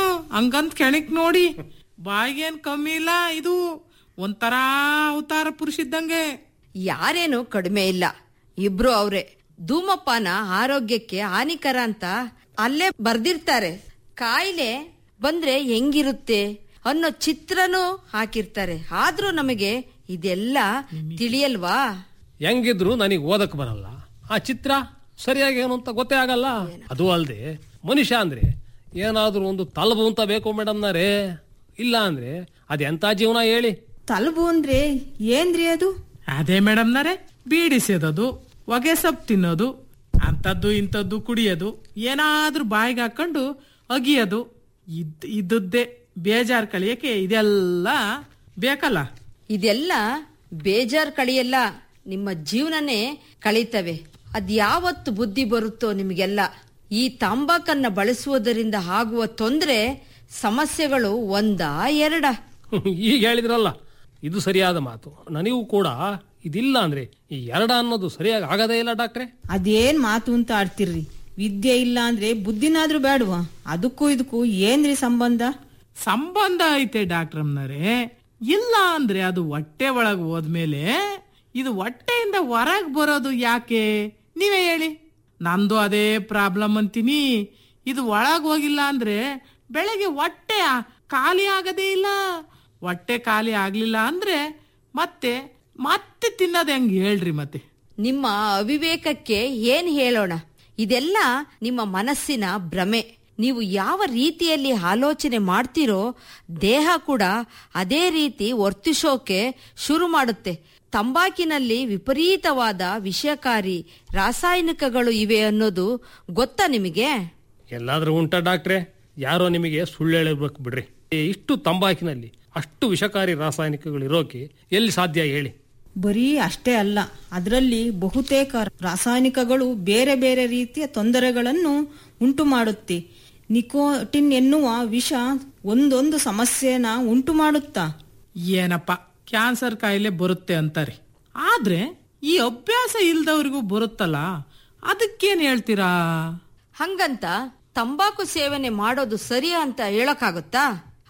ಹಂಗಂತ ಕೆಣಕ್ ನೋಡಿ ಬಾಯಿಗೇನ್ ಕಮ್ಮಿ ಇಲ್ಲ ಇದು ಒಂಥರ ಅವತಾರ ಪುರುಷ ಇದ್ದಂಗೆ ಯಾರೇನು ಕಡಿಮೆ ಇಲ್ಲ ಇಬ್ರು ಅವ್ರೆ ಧೂಮಪಾನ ಆರೋಗ್ಯಕ್ಕೆ ಹಾನಿಕರ ಅಂತ ಅಲ್ಲೇ ಬರ್ದಿರ್ತಾರೆ ಕಾಯಿಲೆ ಬಂದ್ರೆ ಹೆಂಗಿರುತ್ತೆ ಅನ್ನೋ ಚಿತ್ರನೂ ಹಾಕಿರ್ತಾರೆ ಆದ್ರೂ ನಮಗೆ ಇದೆಲ್ಲ ತಿಳಿಯಲ್ವಾ ಹೆಂಗಿದ್ರು ನನಗೆ ಓದಕ್ ಬರಲ್ಲ ಆ ಚಿತ್ರ ಸರಿಯಾಗಿ ಏನು ಅಂತ ಗೊತ್ತೇ ಆಗಲ್ಲ ಅದು ಅಲ್ಲದೆ ಮನುಷ್ಯ ಅಂದ್ರೆ ಏನಾದ್ರೂ ಒಂದು ತಲಬು ಅಂತ ಬೇಕು ಮೇಡಮ್ನರೇ ಇಲ್ಲ ಅಂದ್ರೆ ಅದೆಂತ ಜೀವನ ಹೇಳಿ ತಲಬು ಅಂದ್ರೆ ಏನ್ರಿ ಅದು ಅದೇ ಮೇಡಮ್ನರೆ ಬೀಡಿ ಸೇದೋದು ಹೊಗೆ ಸೊಪ್ಪು ತಿನ್ನೋದು ಅಂಥದ್ದು ಇಂಥದ್ದು ಕುಡಿಯೋದು ಏನಾದ್ರೂ ಬಾಯಿಗೆ ಹಾಕೊಂಡು ಅಗಿಯೋದು ಇದ್ ಇದ್ದದ್ದೇ ಬೇಜಾರ್ ಕಳಿಯಕ್ಕೆ ಇದೆಲ್ಲ ಬೇಕಲ್ಲ ಇದೆಲ್ಲ ಬೇಜಾರ್ ಕಳಿಯಲ್ಲ ನಿಮ್ಮ ಜೀವನನೇ ಕಳೀತವೆ ಅದ್ಯಾವತ್ತು ಬುದ್ಧಿ ಬರುತ್ತೋ ನಿಮಗೆಲ್ಲ ಈ ತಂಬಾಕನ್ನ ಬಳಸುವುದರಿಂದ ಆಗುವ ತೊಂದರೆ ಸಮಸ್ಯೆಗಳು ಒಂದಾ ಎರಡ ಈಗ ಹೇಳಿದ್ರಲ್ಲ ಇದು ಸರಿಯಾದ ಮಾತು ನನಗೂ ಕೂಡ ಇದಿಲ್ಲ ಅಂದ್ರೆ ಈ ಎರಡ ಅನ್ನೋದು ಸರಿಯಾಗಿ ಆಗದೇ ಇಲ್ಲ ಡಾಕ್ಟ್ರೆ ಅದೇನ್ ಮಾತು ಅಂತ ಆಡ್ತಿರ್ರಿ ವಿದ್ಯೆ ಇಲ್ಲ ಅಂದ್ರೆ ಬುದ್ಧಿನಾದ್ರೂ ಬೇಡವಾ ಅದಕ್ಕೂ ಇದಕ್ಕೂ ಏನ್ರಿ ಸಂಬಂಧ ಸಂಬಂಧ ಐತೆ ಡಾಕ್ಟ್ರಮ್ನರೇ ಇಲ್ಲ ಅಂದ್ರೆ ಅದು ಹೊಟ್ಟೆ ಒಳಗೆ ಹೋದ್ಮೇಲೆ ಇದು ಹೊಟ್ಟೆಯಿಂದ ಹೊರಗೆ ಬರೋದು ಯಾಕೆ ನೀವೇ ಹೇಳಿ ನಂದು ಅದೇ ಪ್ರಾಬ್ಲಮ್ ಅಂತೀನಿ ಇದು ಒಳಗ್ ಹೋಗಿಲ್ಲ ಅಂದ್ರೆ ಬೆಳಗ್ಗೆ ಹೊಟ್ಟೆ ಆ- ಖಾಲಿ ಆಗದೇ ಇಲ್ಲ ಹೊಟ್ಟೆ ಖಾಲಿ ಆಗ್ಲಿಲ್ಲ ಅಂದ್ರೆ ಮತ್ತೆ ಮತ್ತೆ ತಿನ್ನೋದು ಹೆಂಗ್ ಹೇಳ್ರಿ ಮತ್ತೆ ನಿಮ್ಮ ಅವಿವೇಕಕ್ಕೆ ಏನ್ ಹೇಳೋಣ ಇದೆಲ್ಲ ನಿಮ್ಮ ಮನಸ್ಸಿನ ಭ್ರಮೆ ನೀವು ಯಾವ ರೀತಿಯಲ್ಲಿ ಆಲೋಚನೆ ಮಾಡ್ತೀರೋ ದೇಹ ಕೂಡ ಅದೇ ರೀತಿ ವರ್ತಿಸೋಕೆ ಶುರು ಮಾಡುತ್ತೆ ತಂಬಾಕಿನಲ್ಲಿ ವಿಪರೀತವಾದ ವಿಷಕಾರಿ ರಾಸಾಯನಿಕಗಳು ಇವೆ ಅನ್ನೋದು ಗೊತ್ತಾ ನಿಮಗೆ ಎಲ್ಲಾದ್ರೂ ಉಂಟಾ ಡಾಕ್ಟ್ರೆ ಯಾರೋ ನಿಮಗೆ ಸುಳ್ಳು ಹೇಳಿರ್ಬೇಕು ಬಿಡ್ರಿ ಈ ಇಷ್ಟು ತಂಬಾಕಿನಲ್ಲಿ ಅಷ್ಟು ವಿಷಕಾರಿ ರಾಸಾಯನಿಕಗಳು ಇರೋಕೆ ಎಲ್ಲಿ ಸಾಧ್ಯ ಹೇಳಿ ಬರೀ ಅಷ್ಟೇ ಅಲ್ಲ ಅದರಲ್ಲಿ ಬಹುತೇಕ ರಾಸಾಯನಿಕಗಳು ಬೇರೆ ಬೇರೆ ರೀತಿಯ ತೊಂದರೆಗಳನ್ನು ಉಂಟು ಮಾಡುತ್ತೆ ನಿಕೋಟಿನ್ ಎನ್ನುವ ವಿಷ ಒಂದೊಂದು ಸಮಸ್ಯೆನ ಉಂಟು ಮಾಡುತ್ತಾ ಏನಪ್ಪ ಕ್ಯಾನ್ಸರ್ ಕಾಯಿಲೆ ಬರುತ್ತೆ ಅಂತಾರೆ ಆದ್ರೆ ಈ ಅಭ್ಯಾಸ ಇಲ್ದವ್ರಿಗೂ ಬರುತ್ತಲ್ಲ ಅದಕ್ಕೇನ್ ಹೇಳ್ತೀರಾ ಹಂಗಂತ ತಂಬಾಕು ಸೇವನೆ ಮಾಡೋದು ಸರಿ ಅಂತ ಹೇಳಕ್ಕಾಗುತ್ತಾ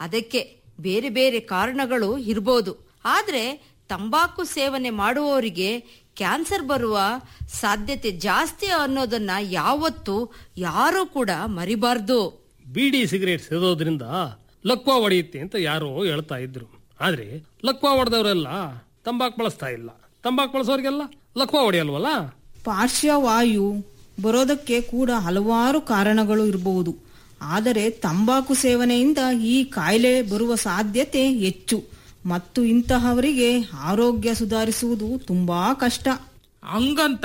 ಅದಕ್ಕೆ ಬೇರೆ ಬೇರೆ ಕಾರಣಗಳು ಇರ್ಬೋದು ಆದ್ರೆ ತಂಬಾಕು ಸೇವನೆ ಮಾಡುವವರಿಗೆ ಕ್ಯಾನ್ಸರ್ ಬರುವ ಸಾಧ್ಯತೆ ಜಾಸ್ತಿ ಅನ್ನೋದನ್ನ ಯಾವತ್ತೂ ಯಾರೂ ಕೂಡ ಮರಿಬಾರ್ದು ಬೀಡಿ ಸಿಗರೇಟ್ ಸೇದೋದ್ರಿಂದ ಲಕ್ವಾ ಹೊಡೆಯುತ್ತೆ ಅಂತ ಯಾರೋ ಹೇಳ್ತಾ ಇದ್ರು ಆದ್ರೆ ಲಕ್ವಾ ಹೊಡೆದವರೆಲ್ಲ ತಂಬಾಕು ಬಳಸ್ತಾ ಇಲ್ಲ ತಂಬಾಕು ಬಳಸೋರಿಗೆಲ್ಲ ಲಕ್ವಾ ಹೊಡೆಯಲ್ವಲ್ಲ ಪಾರ್ಶ್ವವಾಯು ಬರೋದಕ್ಕೆ ಕೂಡ ಹಲವಾರು ಕಾರಣಗಳು ಇರಬಹುದು ಆದರೆ ತಂಬಾಕು ಸೇವನೆಯಿಂದ ಈ ಕಾಯಿಲೆ ಬರುವ ಸಾಧ್ಯತೆ ಹೆಚ್ಚು ಮತ್ತು ಇಂತಹವರಿಗೆ ಆರೋಗ್ಯ ಸುಧಾರಿಸುವುದು ತುಂಬಾ ಕಷ್ಟ ಹಂಗಂತ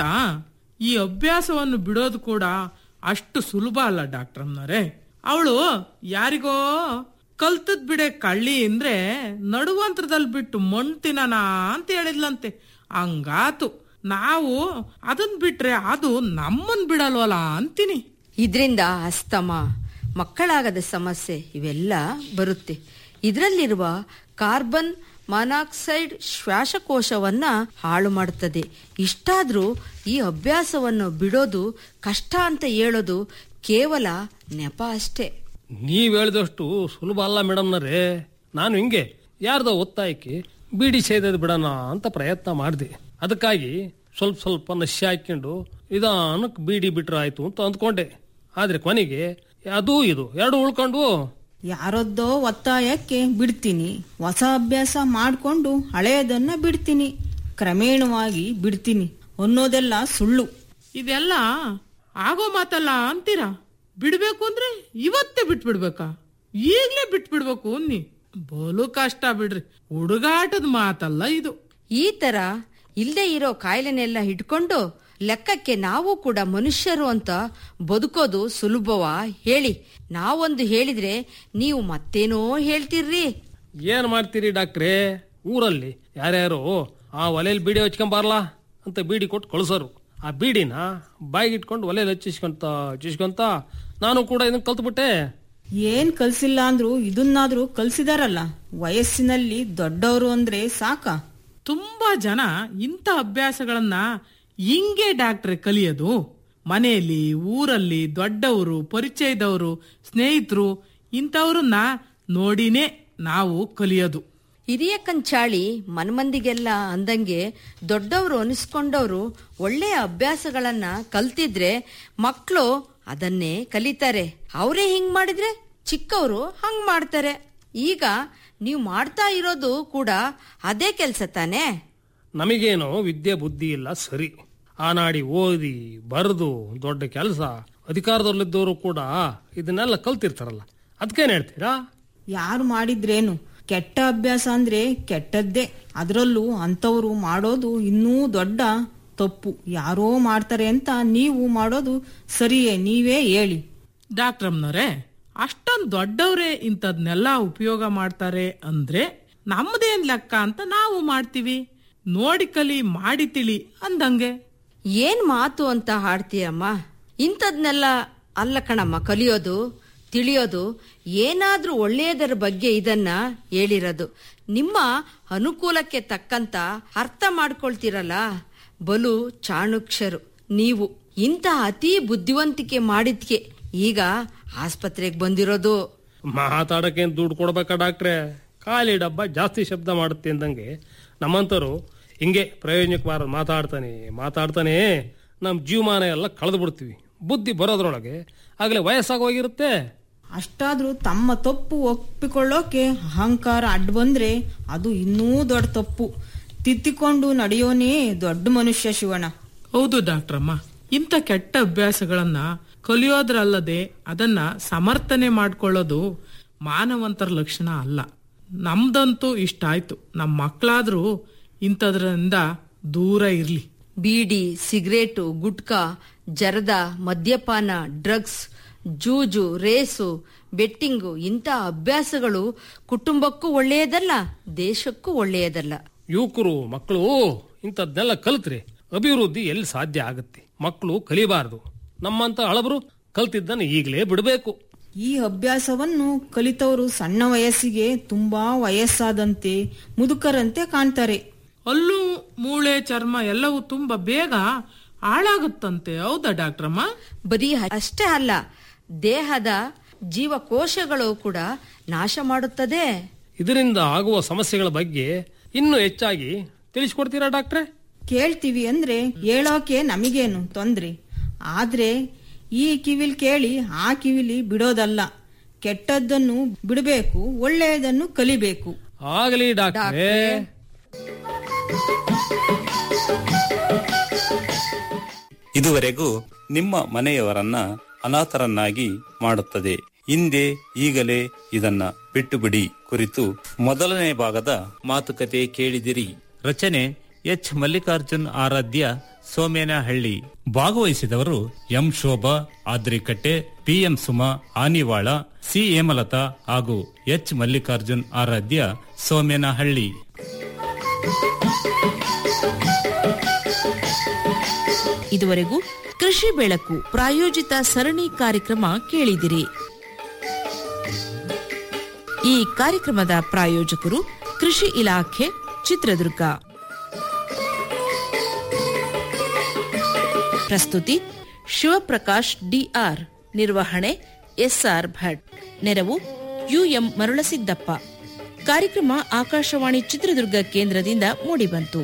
ಈ ಅಭ್ಯಾಸವನ್ನು ಬಿಡೋದು ಕೂಡ ಅಷ್ಟು ಸುಲಭ ಅಲ್ಲ ಡಾಕ್ಟರ್ನವರೇ ಅವಳು ಯಾರಿಗೋ ಕಲ್ತದ್ ಬಿಡೆ ಕಳ್ಳಿ ಅಂದ್ರೆ ನಡುವಂತ್ರದಲ್ಲಿ ಬಿಟ್ಟು ಮಣ್ಣು ತಿನ್ನಣ ಅಂತ ಹೇಳಿದ್ಲಂತೆ ಹಂಗಾತು ನಾವು ಅದನ್ ಬಿಟ್ರೆ ಅದು ನಮ್ಮನ್ ಬಿಡಲ್ವಲ್ಲ ಅಂತೀನಿ ಇದರಿಂದ ಅಸ್ತಮ ಮಕ್ಕಳಾಗದ ಸಮಸ್ಯೆ ಇವೆಲ್ಲ ಬರುತ್ತೆ ಇದರಲ್ಲಿರುವ ಕಾರ್ಬನ್ ಮಾನಾಕ್ಸೈಡ್ ಶ್ವಾಸಕೋಶವನ್ನ ಹಾಳು ಮಾಡುತ್ತದೆ ಇಷ್ಟಾದ್ರೂ ಈ ಅಭ್ಯಾಸವನ್ನು ಬಿಡೋದು ಕಷ್ಟ ಅಂತ ಹೇಳೋದು ಕೇವಲ ನೆಪ ಅಷ್ಟೇ ನೀವ್ ಹೇಳಿದಷ್ಟು ಸುಲಭ ಅಲ್ಲ ಮೇಡಮ್ನರೇ ನಾನು ಹಿಂಗೆ ಯಾರ್ದೋ ಒತ್ತಾಯಕ್ಕೆ ಬೀಡಿ ಸೇದೋದು ಬಿಡೋಣ ಅಂತ ಪ್ರಯತ್ನ ಮಾಡಿದೆ ಅದಕ್ಕಾಗಿ ಸ್ವಲ್ಪ ಸ್ವಲ್ಪ ನಶೆ ಹಾಕೊಂಡು ನಿಧಾನಕ್ಕೆ ಬೀಡಿ ಬಿಟ್ರೆ ಆಯ್ತು ಅಂತ ಅಂದ್ಕೊಂಡೆ ಆದ್ರೆ ಕೊನೆಗೆ ಅದು ಇದು ಎರಡು ಉಳ್ಕೊಂಡು ಯಾರದ್ದೋ ಒತ್ತಾಯಕ್ಕೆ ಬಿಡ್ತೀನಿ ಹೊಸ ಅಭ್ಯಾಸ ಮಾಡಿಕೊಂಡು ಹಳೆಯದನ್ನ ಬಿಡ್ತೀನಿ ಕ್ರಮೇಣವಾಗಿ ಬಿಡ್ತೀನಿ ಅನ್ನೋದೆಲ್ಲ ಸುಳ್ಳು ಇದೆಲ್ಲ ಆಗೋ ಮಾತಲ್ಲ ಅಂತೀರಾ ಬಿಡ್ಬೇಕು ಅಂದ್ರೆ ಇವತ್ತೇ ಬಿಟ್ಬಿಡ್ಬೇಕಾ ಈಗ್ಲೇ ಬಿಟ್ಬಿಡ್ಬೇಕು ಅನ್ನಿ ಬಲು ಕಷ್ಟ ಬಿಡ್ರಿ ಹುಡುಗಾಟದ ಮಾತಲ್ಲ ಇದು ಈ ತರ ಇಲ್ಲದೆ ಇರೋ ಕಾಯಿಲೆನೆಲ್ಲ ಇಟ್ಕೊಂಡು ಲೆಕ್ಕಕ್ಕೆ ನಾವು ಕೂಡ ಮನುಷ್ಯರು ಅಂತ ಬದುಕೋದು ಸುಲಭವಾ ಹೇಳಿ ನಾವೊಂದು ಹೇಳಿದ್ರೆ ನೀವು ಮತ್ತೇನೋ ಹೇಳ್ತೀರ್ರಿ ಏನ್ ಮಾಡ್ತೀರಿ ಡಾಕ್ಟ್ರೇ ಊರಲ್ಲಿ ಯಾರ್ಯಾರು ಆ ಒಲೆಯಲ್ಲಿ ಬೀಡಿ ಹಚ್ಕೊಂಬಾರ್ಲಾ ಅಂತ ಬೀಡಿ ಕೊಟ್ಟು ಕಳ್ಸೋರು ಆ ಬೀಡಿನ ಬಾಯಿಗಿಟ್ಕೊಂಡು ಒಲೆಯಲ್ಲಿ ಹಚ್ಚಿಸ್ಕೊಂತ ಹಚ್ಚಿಸ್ಕೊಂತ ನಾನು ಕೂಡ ಇದನ್ನ ಕಲ್ತ್ಬಿಟ್ಟೆ ಏನ್ ಕಲ್ಸಿಲ್ಲ ಅಂದ್ರು ಇದನ್ನಾದ್ರೂ ಕಲ್ಸಿದಾರಲ್ಲ ವಯಸ್ಸಿನಲ್ಲಿ ದೊಡ್ಡವರು ಅಂದ್ರೆ ಸಾಕ ತುಂಬಾ ಜನ ಇಂಥ ಅಭ್ಯಾಸಗಳನ್ನ ಹಿಂಗೆ ಡಾಕ್ಟ್ರೆ ಕಲಿಯೋದು ಮನೆಯಲ್ಲಿ ಊರಲ್ಲಿ ದೊಡ್ಡವರು ಪರಿಚಯದವರು ಸ್ನೇಹಿತರು ಇಂಥವ್ರನ್ನ ನೋಡಿನೇ ನಾವು ಕಲಿಯೋದು ಹಿರಿಯ ಕಂಚಾಳಿ ಮನ್ಮಂದಿಗೆಲ್ಲ ಅಂದಂಗೆ ದೊಡ್ಡವರು ಅನಿಸ್ಕೊಂಡವರು ಒಳ್ಳೆಯ ಅಭ್ಯಾಸಗಳನ್ನ ಕಲ್ತಿದ್ರೆ ಮಕ್ಕಳು ಅದನ್ನೇ ಕಲಿತಾರೆ ಅವರೇ ಹಿಂಗ್ ಮಾಡಿದ್ರೆ ಚಿಕ್ಕವರು ಹಂಗ್ ಮಾಡ್ತಾರೆ ಈಗ ನೀವು ಮಾಡ್ತಾ ಇರೋದು ಕೂಡ ಅದೇ ಕೆಲ್ಸ ತಾನೇ ನಮಗೇನೋ ವಿದ್ಯೆ ಬುದ್ಧಿ ಇಲ್ಲ ಸರಿ ಆ ನಾಡಿ ಓದಿ ಬರೆದು ದೊಡ್ಡ ಕೆಲಸ ಅಧಿಕಾರದಲ್ಲಿದ್ದವರು ಕೂಡ ಇದನ್ನೆಲ್ಲ ಕಲ್ತಿರ್ತಾರಲ್ಲ ಅದಕ್ಕೇನ್ ಹೇಳ್ತೀರಾ ಯಾರು ಮಾಡಿದ್ರೇನು ಕೆಟ್ಟ ಅಭ್ಯಾಸ ಅಂದ್ರೆ ಕೆಟ್ಟದ್ದೇ ಅದರಲ್ಲೂ ಅಂಥವ್ರು ಮಾಡೋದು ಇನ್ನೂ ದೊಡ್ಡ ತಪ್ಪು ಯಾರೋ ಮಾಡ್ತಾರೆ ಅಂತ ನೀವು ಮಾಡೋದು ಸರಿಯೇ ನೀವೇ ಹೇಳಿ ಡಾಕ್ಟ್ರಮ್ನವ್ರೆ ಅಷ್ಟೊಂದು ದೊಡ್ಡವ್ರೆ ಇಂಥದ್ನೆಲ್ಲ ಉಪಯೋಗ ಮಾಡ್ತಾರೆ ಅಂದ್ರೆ ನಮ್ಮದೇನ್ ಲೆಕ್ಕ ಅಂತ ನಾವು ಮಾಡ್ತೀವಿ ನೋಡಿ ಕಲಿ ಮಾಡಿ ತಿಳಿ ಅಂದಂಗೆ ಏನ್ ಮಾತು ಅಂತ ಹಾಡ್ತೀಯಮ್ಮ ಇಂಥದ್ನೆಲ್ಲ ಅಲ್ಲ ಕಣಮ್ಮ ಕಲಿಯೋದು ತಿಳಿಯೋದು ಏನಾದ್ರೂ ಒಳ್ಳೆಯದರ ಬಗ್ಗೆ ಇದನ್ನ ಹೇಳಿರೋದು ನಿಮ್ಮ ಅನುಕೂಲಕ್ಕೆ ತಕ್ಕಂತ ಅರ್ಥ ಮಾಡ್ಕೊಳ್ತೀರಲ್ಲ ಬಲು ಚಾಣುಕ್ಷರು ನೀವು ಇಂಥ ಅತಿ ಬುದ್ಧಿವಂತಿಕೆ ಮಾಡಿದ್ಕೆ ಈಗ ಆಸ್ಪತ್ರೆಗೆ ಬಂದಿರೋದು ಮಾತಾಡಕ್ಕೆ ದುಡ್ಡು ಕೊಡ್ಬೇಕಾ ಡಾಕ್ಟ್ರೆ ಖಾಲಿ ಡಬ್ಬ ಜಾಸ್ತಿ ಶಬ್ದ ಮಾಡುತ್ತೆ ಅಂದಂಗೆ ನಮ್ಮಂತರು ಹಿಂಗೆ ಪ್ರಯೋಜನಕ್ಕೆ ಬಾರ ಮಾತಾಡ್ತಾನೆ ಮಾತಾಡ್ತಾನೆ ನಮ್ಮ ಜೀವಮಾನ ಎಲ್ಲ ಕಳೆದು ಬಿಡ್ತೀವಿ ಬುದ್ಧಿ ಬರೋದ್ರೊಳಗೆ ಆಗಲೇ ವಯಸ್ಸಾಗೋಗಿರುತ್ತೆ ಅಷ್ಟಾದ್ರೂ ತಮ್ಮ ತಪ್ಪು ಒಪ್ಪಿಕೊಳ್ಳೋಕೆ ಅಹಂಕಾರ ಅಡ್ಡ ಬಂದ್ರೆ ಅದು ಇನ್ನೂ ದೊಡ್ಡ ತಪ್ಪು ತಿದ್ದಿಕೊಂಡು ನಡೆಯೋನೇ ದೊಡ್ಡ ಮನುಷ್ಯ ಶಿವಣ್ಣ ಹೌದು ಡಾಕ್ಟ್ರಮ್ಮ ಇಂಥ ಕೆಟ್ಟ ಅಭ್ಯಾಸಗಳನ್ನ ಕಲಿಯೋದ್ರಲ್ಲದೆ ಅದನ್ನ ಸಮರ್ಥನೆ ಮಾಡ್ಕೊಳ್ಳೋದು ಮಾನವಂತರ ಲಕ್ಷಣ ಅಲ್ಲ ನಮ್ದಂತೂ ಇಷ್ಟ ಆಯ್ತು ನಮ್ಮ ಮಕ್ಕಳಾದ್ರೂ ಇಂಥದ್ರಿಂದ ದೂರ ಇರ್ಲಿ ಬೀಡಿ ಸಿಗರೇಟು ಗುಟ್ಕಾ ಜರದ ಮದ್ಯಪಾನ ಡ್ರಗ್ಸ್ ಜೂಜು ರೇಸು ಬೆಟ್ಟಿಂಗು ಇಂಥ ಅಭ್ಯಾಸಗಳು ಕುಟುಂಬಕ್ಕೂ ಒಳ್ಳೆಯದಲ್ಲ ದೇಶಕ್ಕೂ ಒಳ್ಳೆಯದಲ್ಲ ಯುವಕರು ಮಕ್ಕಳು ಇಂಥದ್ನೆಲ್ಲ ಕಲ್ತ್ರೆ ಅಭಿವೃದ್ಧಿ ಎಲ್ಲಿ ಸಾಧ್ಯ ಆಗುತ್ತೆ ಮಕ್ಕಳು ಕಲಿಬಾರದು ನಮ್ಮಂತ ಹಳಬರು ಕಲ್ತಿದ್ದನ್ನು ಈಗಲೇ ಬಿಡಬೇಕು ಈ ಅಭ್ಯಾಸವನ್ನು ಕಲಿತವರು ಸಣ್ಣ ವಯಸ್ಸಿಗೆ ತುಂಬಾ ವಯಸ್ಸಾದಂತೆ ಮುದುಕರಂತೆ ಕಾಣ್ತಾರೆ ಹಲ್ಲು ಮೂಳೆ ಚರ್ಮ ಎಲ್ಲವೂ ತುಂಬಾ ಬೇಗ ಹಾಳಾಗುತ್ತಂತೆ ಹೌದಾ ಡಾಕ್ಟ್ರಮ್ಮ ಬರೀ ಅಷ್ಟೇ ಅಲ್ಲ ದೇಹದ ಜೀವಕೋಶಗಳು ಕೂಡ ನಾಶ ಮಾಡುತ್ತದೆ ಇದರಿಂದ ಆಗುವ ಸಮಸ್ಯೆಗಳ ಬಗ್ಗೆ ಇನ್ನೂ ಹೆಚ್ಚಾಗಿ ತಿಳಿಸ್ಕೊಡ್ತೀರಾ ಡಾಕ್ಟ್ರೆ ಕೇಳ್ತೀವಿ ಅಂದ್ರೆ ಹೇಳೋಕೆ ನಮಗೇನು ತೊಂದ್ರೆ ಆದ್ರೆ ಈ ಕಿವಿಲ್ ಕೇಳಿ ಆ ಕಿವಿಲಿ ಬಿಡೋದಲ್ಲ ಕೆಟ್ಟದ್ದನ್ನು ಬಿಡಬೇಕು ಒಳ್ಳೆಯದನ್ನು ಕಲಿಬೇಕು ಆಗಲಿ ಡಾಕ್ಟ್ರೇ ಇದುವರೆಗೂ ನಿಮ್ಮ ಮನೆಯವರನ್ನ ಅನಾಥರನ್ನಾಗಿ ಮಾಡುತ್ತದೆ ಹಿಂದೆ ಈಗಲೇ ಇದನ್ನ ಬಿಟ್ಟು ಬಿಡಿ ಕುರಿತು ಮೊದಲನೇ ಭಾಗದ ಮಾತುಕತೆ ಕೇಳಿದಿರಿ ರಚನೆ ಎಚ್ ಮಲ್ಲಿಕಾರ್ಜುನ್ ಆರಾಧ್ಯ ಸೋಮೇನಹಳ್ಳಿ ಭಾಗವಹಿಸಿದವರು M Shobha Adrikatte PM Suma Anivala C Hemalatha ಹಾಗೂ ಎಚ್ ಮಲ್ಲಿಕಾರ್ಜುನ್ ಆರಾಧ್ಯ ಸೋಮೇನಹಳ್ಳಿ ಇದುವರೆಗೂ ಕೃಷಿ ಬೆಳಕು ಪ್ರಾಯೋಜಿತ ಸರಣಿ ಕಾರ್ಯಕ್ರಮ ಕೇಳಿದಿರಿ ಈ ಕಾರ್ಯಕ್ರಮದ ಪ್ರಾಯೋಜಕರು ಕೃಷಿ ಇಲಾಖೆ ಚಿತ್ರದುರ್ಗ ಪ್ರಸ್ತುತಿ ಶಿವಪ್ರಕಾಶ್ ಡಿಆರ್ ನಿರ್ವಹಣೆ ಎಸ್ಆರ್ ಭಟ್ ನೆರವು ಯುಎಂ ಮರುಳಸಿದ್ದಪ್ಪ ಕಾರ್ಯಕ್ರಮ ಆಕಾಶವಾಣಿ ಚಿತ್ರದುರ್ಗ ಕೇಂದ್ರದಿಂದ ಮೂಡಿಬಂತು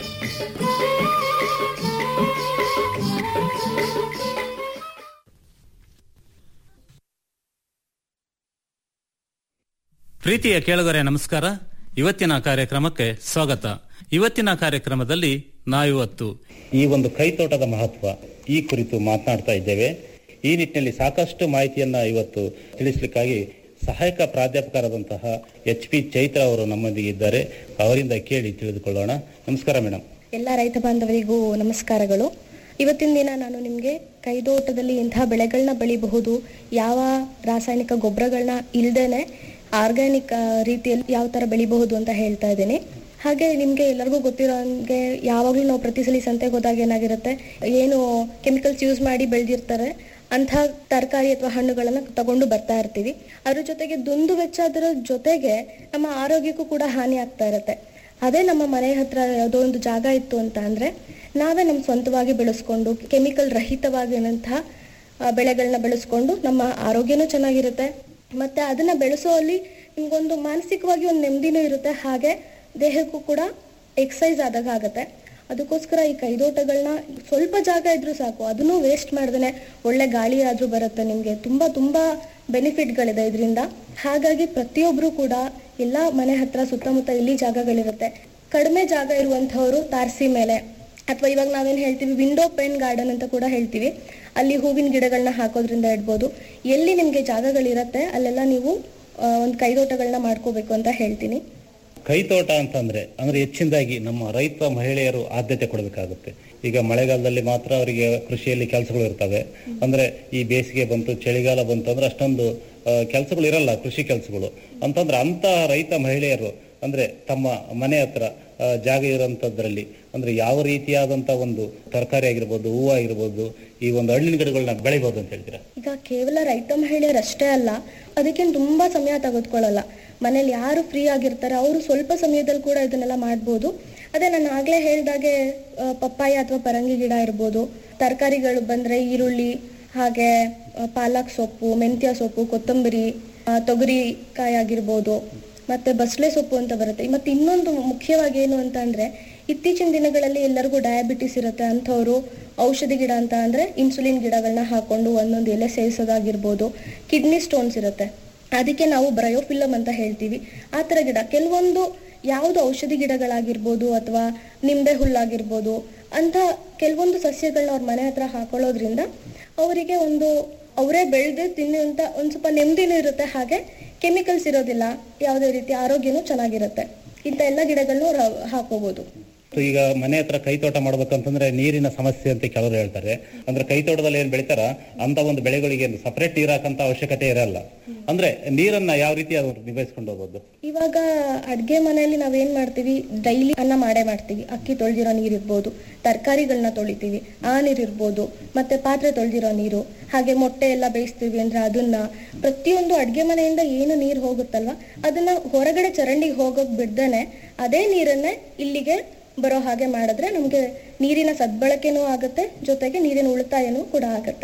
ಪ್ರೀತಿಯ ಕೇಳುಗರೆ ನಮಸ್ಕಾರ ಇವತ್ತಿನ ಕಾರ್ಯಕ್ರಮಕ್ಕೆ ಸ್ವಾಗತ ಇವತ್ತಿನ ಕಾರ್ಯಕ್ರಮದಲ್ಲಿ ನಾವಿವತ್ತು ಈ ಒಂದು ಕೈತೋಟದ ಮಹತ್ವ ಈ ಕುರಿತು ಮಾತನಾಡ್ತಾ ಇದ್ದೇವೆ ಈ ನಿಟ್ಟಿನಲ್ಲಿ ಸಾಕಷ್ಟು ಮಾಹಿತಿಯನ್ನ ಇವತ್ತು ತಿಳಿಸ್ಲಿಕ್ಕಾಗಿ ಸಹಾಯಕ ಪ್ರಾಧ್ಯಾಪಕರಾದಂತಹ ಎಚ್ ಪಿ ಚೈತ್ರ ಅವರು ನಮ್ಮೊಂದಿಗೆ ಇದ್ದಾರೆ ಅವರಿಂದ ಕೇಳಿ ತಿಳಿದುಕೊಳ್ಳೋಣ ನಮಸ್ಕಾರ ಮೇಡಮ್ ಎಲ್ಲ ರೈತ ಬಾಂಧವರಿಗೂ ನಮಸ್ಕಾರಗಳು ಇವತ್ತಿನ ದಿನ ನಾನು ನಿಮಗೆ ಕೈದೋಟದಲ್ಲಿ ಇಂತಹ ಬೆಳೆಗಳನ್ನ ಬೆಳಿಬಹುದು ಯಾವ ರಾಸಾಯನಿಕ ಗೊಬ್ಬರಗಳನ್ನ ಇಲ್ದೇನೆ ಆರ್ಗ್ಯಾನಿಕ್ ರೀತಿಯಲ್ಲಿ ಯಾವ ತರ ಬೆಳಿಬಹುದು ಅಂತ ಹೇಳ್ತಾ ಇದ್ದೀನಿ ಹಾಗೆ ನಿಮ್ಗೆ ಎಲ್ಲರಿಗೂ ಗೊತ್ತಿರೋ ಹಂಗೆ ಯಾವಾಗಲೂ ನಾವು ಪ್ರತಿ ಸಲ ಸಂತೆಗೆ ಹೋದಾಗ ಏನಾಗಿರುತ್ತೆ ಏನು ಕೆಮಿಕಲ್ಸ್ ಯೂಸ್ ಮಾಡಿ ಬೆಳೆದಿರ್ತಾರೆ ಅಂಥ ತರಕಾರಿ ಅಥವಾ ಹಣ್ಣುಗಳನ್ನ ತಗೊಂಡು ಬರ್ತಾ ಇರ್ತೀವಿ ಅದ್ರ ಜೊತೆಗೆ ದುಂದು ವೆಚ್ಚ ಅದರ ಜೊತೆಗೆ ನಮ್ಮ ಆರೋಗ್ಯಕ್ಕೂ ಕೂಡ ಹಾನಿ ಆಗ್ತಾ ಇರುತ್ತೆ ಅದೇ ನಮ್ಮ ಮನೆ ಹತ್ರ ಯಾವುದೋ ಒಂದು ಜಾಗ ಇತ್ತು ಅಂತ ಅಂದ್ರೆ ನಾವೇ ನಮ್ಮ ಸ್ವಂತವಾಗಿ ಬೆಳೆಸ್ಕೊಂಡು ಕೆಮಿಕಲ್ ರಹಿತವಾಗಿರುವಂತಹ ಆ, ಬೆಳೆಗಳನ್ನ ಬೆಳೆಸ್ಕೊಂಡು ನಮ್ಮ ಆರೋಗ್ಯನೂ ಚೆನ್ನಾಗಿರುತ್ತೆ ಮತ್ತೆ ಅದನ್ನ ಬೆಳೆಸೋಲ್ಲಿ ನಿಮ್ಗೊಂದು ಮಾನಸಿಕವಾಗಿ ಒಂದು ನೆಮ್ಮದಿನೂ ಇರುತ್ತೆ ಹಾಗೆ ದೇಹಕ್ಕೂ ಕೂಡ ಎಕ್ಸಸೈಸ್ ಆದಾಗ ಆಗತ್ತೆ ಅದಕ್ಕೋಸ್ಕರ ಈ ಕೈದೋಟಗಳನ್ನ ಸ್ವಲ್ಪ ಜಾಗ ಇದ್ರೂ ಸಾಕು ಅದನ್ನು ವೇಸ್ಟ್ ಮಾಡ್ದೇನೆ ಒಳ್ಳೆ ಗಾಳಿ ಆದ್ರೂ ಬರುತ್ತೆ ನಿಮ್ಗೆ ತುಂಬಾ ತುಂಬಾ ಬೆನಿಫಿಟ್ಗಳಿದೆ ಇದರಿಂದ ಹಾಗಾಗಿ ಪ್ರತಿಯೊಬ್ರು ಕೂಡ ಎಲ್ಲ ಮನೆ ಹತ್ರ ಸುತ್ತಮುತ್ತ ಇಲ್ಲಿ ಜಾಗಗಳಿರುತ್ತೆ ಕಡಿಮೆ ಜಾಗ ಇರುವಂತಹವರು ತಾರಸಿ ಮೇಲೆ ಅಥವಾ ಇವಾಗ ನಾವೇನ್ ಹೇಳ್ತೀವಿ ವಿಂಡೋ ಪೆನ್ ಗಾರ್ಡನ್ ಅಂತ ಕೂಡ ಹೇಳ್ತೀವಿ ಅಲ್ಲಿ ಹೂವಿನ ಗಿಡಗಳನ್ನ ಹಾಕೋದ್ರಿಂದ ಇಡ್ಬೋದು ಎಲ್ಲಿ ನಿಮ್ಗೆ ಜಾಗಗಳಿರತ್ತೆ ಅಲ್ಲೆಲ್ಲ ನೀವು ಆ, ಒಂದು ಕೈದೋಟಗಳನ್ನ ಮಾಡ್ಕೋಬೇಕು ಅಂತ ಹೇಳ್ತೀನಿ ಕೈತೋಟ ಅಂತಂದ್ರೆ ಅಂದ್ರೆ ಹೆಚ್ಚಿನದಾಗಿ ನಮ್ಮ ರೈತ ಮಹಿಳೆಯರು ಆದ್ಯತೆ ಕೊಡಬೇಕಾಗುತ್ತೆ ಈಗ ಮಳೆಗಾಲದಲ್ಲಿ ಮಾತ್ರ ಅವರಿಗೆ ಕೃಷಿಯಲ್ಲಿ ಕೆಲಸಗಳು ಇರ್ತವೆ ಅಂದ್ರೆ ಈ ಬೇಸಿಗೆ ಬಂತು ಚಳಿಗಾಲ ಬಂತು ಅಂದ್ರೆ ಅಷ್ಟೊಂದು ಕೆಲಸಗಳು ಇರಲ್ಲ ಕೃಷಿ ಕೆಲಸಗಳು ಅಂತಂದ್ರೆ ಅಂತ ರೈತ ಮಹಿಳೆಯರು ಅಂದ್ರೆ ತಮ್ಮ ಮನೆ ಹತ್ರ ಆ, ಜಾಗ ಇರೋಂಥದ್ರಲ್ಲಿ ಅಂದ್ರೆ ಯಾವ ರೀತಿಯಾದಂತ ಒಂದು ತರಕಾರಿ ಆಗಿರ್ಬೋದು ಹೂವು ಆಗಿರ್ಬೋದು ಈ ಒಂದು ಹಣ್ಣಿನ ಗಿಡಗಳನ್ನ ಬೆಳಿಬಹುದು ಅಂತ ಹೇಳ್ತೀರಾ ಈಗ ಕೇವಲ ರೈತ ಮಹಿಳೆಯರು ಅಷ್ಟೇ ಅಲ್ಲ ಅದಕ್ಕೇನು ತುಂಬಾ ಸಮಯ ತೆಗೆದುಕೊಳ್ಳಲ್ಲ ಮನೇಲಿ ಯಾರು ಫ್ರೀ ಆಗಿರ್ತಾರೆ ಅವರು ಸ್ವಲ್ಪ ಸಮಯದಲ್ಲಿ ಕೂಡ ಇದನ್ನೆಲ್ಲ ಮಾಡ್ಬೋದು ಅದೇ ನಾನು ಆಗ್ಲೇ ಹೇಳ್ದಾಗೆ ಆ, ಪಪ್ಪಾಯ ಅಥವಾ ಪರಂಗಿ ಗಿಡ ಇರ್ಬೋದು ತರಕಾರಿಗಳು ಬಂದ್ರೆ ಈರುಳ್ಳಿ ಹಾಗೆ ಆ, ಪಾಲಕ್ ಸೊಪ್ಪು ಮೆಂತ್ಯ ಸೊಪ್ಪು ಕೊತ್ತಂಬರಿ ಆ, ತೊಗರಿಕಾಯಿ ಆಗಿರ್ಬೋದು ಮತ್ತೆ ಬಸಳೆ ಸೊಪ್ಪು ಅಂತ ಬರುತ್ತೆ ಮತ್ತೆ ಇನ್ನೊಂದು ಮುಖ್ಯವಾಗಿ ಏನು ಅಂತ ಅಂದ್ರೆ ಇತ್ತೀಚಿನ ದಿನಗಳಲ್ಲಿ ಎಲ್ಲರಿಗೂ ಡಯಾಬಿಟಿಸ್ ಇರುತ್ತೆ ಅಂಥವ್ರು ಔಷಧಿ ಗಿಡ ಅಂತ ಅಂದ್ರೆ ಇನ್ಸುಲಿನ್ ಗಿಡಗಳನ್ನ ಹಾಕೊಂಡು ಒಂದೊಂದು ಎಲೆ ಸೇವಿಸೋದಾಗಿರ್ಬೋದು ಕಿಡ್ನಿ ಸ್ಟೋನ್ಸ್ ಇರುತ್ತೆ ಅದಕ್ಕೆ ನಾವು ಬ್ರಯೋಫಿಲಮ್ ಅಂತ ಹೇಳ್ತೀವಿ ಆ ಥರ ಗಿಡ ಕೆಲವೊಂದು ಯಾವುದು ಔಷಧಿ ಗಿಡಗಳಾಗಿರ್ಬೋದು ಅಥವಾ ನಿಂಬೆ ಹುಲ್ಲಾಗಿರ್ಬೋದು ಅಂತ ಕೆಲವೊಂದು ಸಸ್ಯಗಳನ್ನ ಅವ್ರ ಮನೆ ಹತ್ರ ಹಾಕೊಳ್ಳೋದ್ರಿಂದ ಅವರಿಗೆ ಒಂದು ಅವರೇ ಬೆಳೆದು ತಿನ್ನುವಂತ ಒಂದ್ ಸ್ವಲ್ಪ ನೆಮ್ಮದಿನೂ ಇರುತ್ತೆ ಹಾಗೆ ಕೆಮಿಕಲ್ಸ್ ಇರೋದಿಲ್ಲ ಯಾವುದೇ ರೀತಿ ಆರೋಗ್ಯನೂ ಚೆನ್ನಾಗಿರುತ್ತೆ ಇಂಥ ಎಲ್ಲ ಗಿಡಗಳನ್ನು ಅವ್ರು ಹಾಕೋಬಹುದು ಸೊ ಈಗ ಮನೆ ಹತ್ರ ಕೈತೋಟ ಮಾಡ್ಬೇಕಂತಂದ್ರೆ ನೀರಿನ ಸಮಸ್ಯೆ ಅಂತ ಕೆಲವರು ಹೇಳ್ತಾರೆ ಅಂದ್ರೆ ಕೈತೋಟದಲ್ಲಿ ಏನ್ ಬೆಳಿತಾರ ಅಂತ ಒಂದು ಬೆಳೆಗಳಿಗೆ ಸಪರೇಟ್ ನೀರ್ ಹಾಕಂತ ಅವಶ್ಯಕತೆ ಇರಲ್ಲ ಅಂದ್ರೆ ನೀರನ್ನ ಯಾವ ರೀತಿ ಅವ್ರು ನಿಭಾಯಿಸ್ಕೊಂಡು ಹೋಗ್ಬೋದು ಇವಾಗ ಅಡ್ಗೆ ಮನೆಯಲ್ಲಿ ನಾವೇನ್ ಮಾಡ್ತೀವಿ ಡೈಲಿ ಅನ್ನ ಮಾಡೇ ಮಾಡ್ತೀವಿ ಅಕ್ಕಿ ತೊಳೆದಿರೋ ನೀರ್ ಇರ್ಬೋದು ತರಕಾರಿಗಳನ್ನ ತೊಳಿತೀವಿ ಆ ನೀರ್ ಇರ್ಬೋದು ಮತ್ತೆ ಪಾತ್ರೆ ತೊಳೆದಿರೋ ನೀರು ಹಾಗೆ ಮೊಟ್ಟೆ ಎಲ್ಲ ಬೇಯಿಸ್ತೀವಿ ಅಂದ್ರೆ ಅದನ್ನ ಪ್ರತಿಯೊಂದು ಅಡ್ಗೆ ಮನೆಯಿಂದ ಏನು ನೀರ್ ಹೋಗುತ್ತಲ್ವಾ ಅದನ್ನ ಹೊರಗಡೆ ಚರಂಡಿಗೆ ಹೋಗೋಕ್ ಬಿಡ್ದೇನೆ ಅದೇ ನೀರನ್ನೇ ಇಲ್ಲಿಗೆ ಬರೋ ಹಾಗೆ ಮಾಡಿದ್ರೆ ನಮ್ಗೆ ನೀರಿನ ಸದ್ಬಳಕೆನೂ ಆಗುತ್ತೆ ಜೊತೆಗೆ ನೀರಿನ ಉಳಿತಾಯನೂ ಕೂಡ ಆಗುತ್ತೆ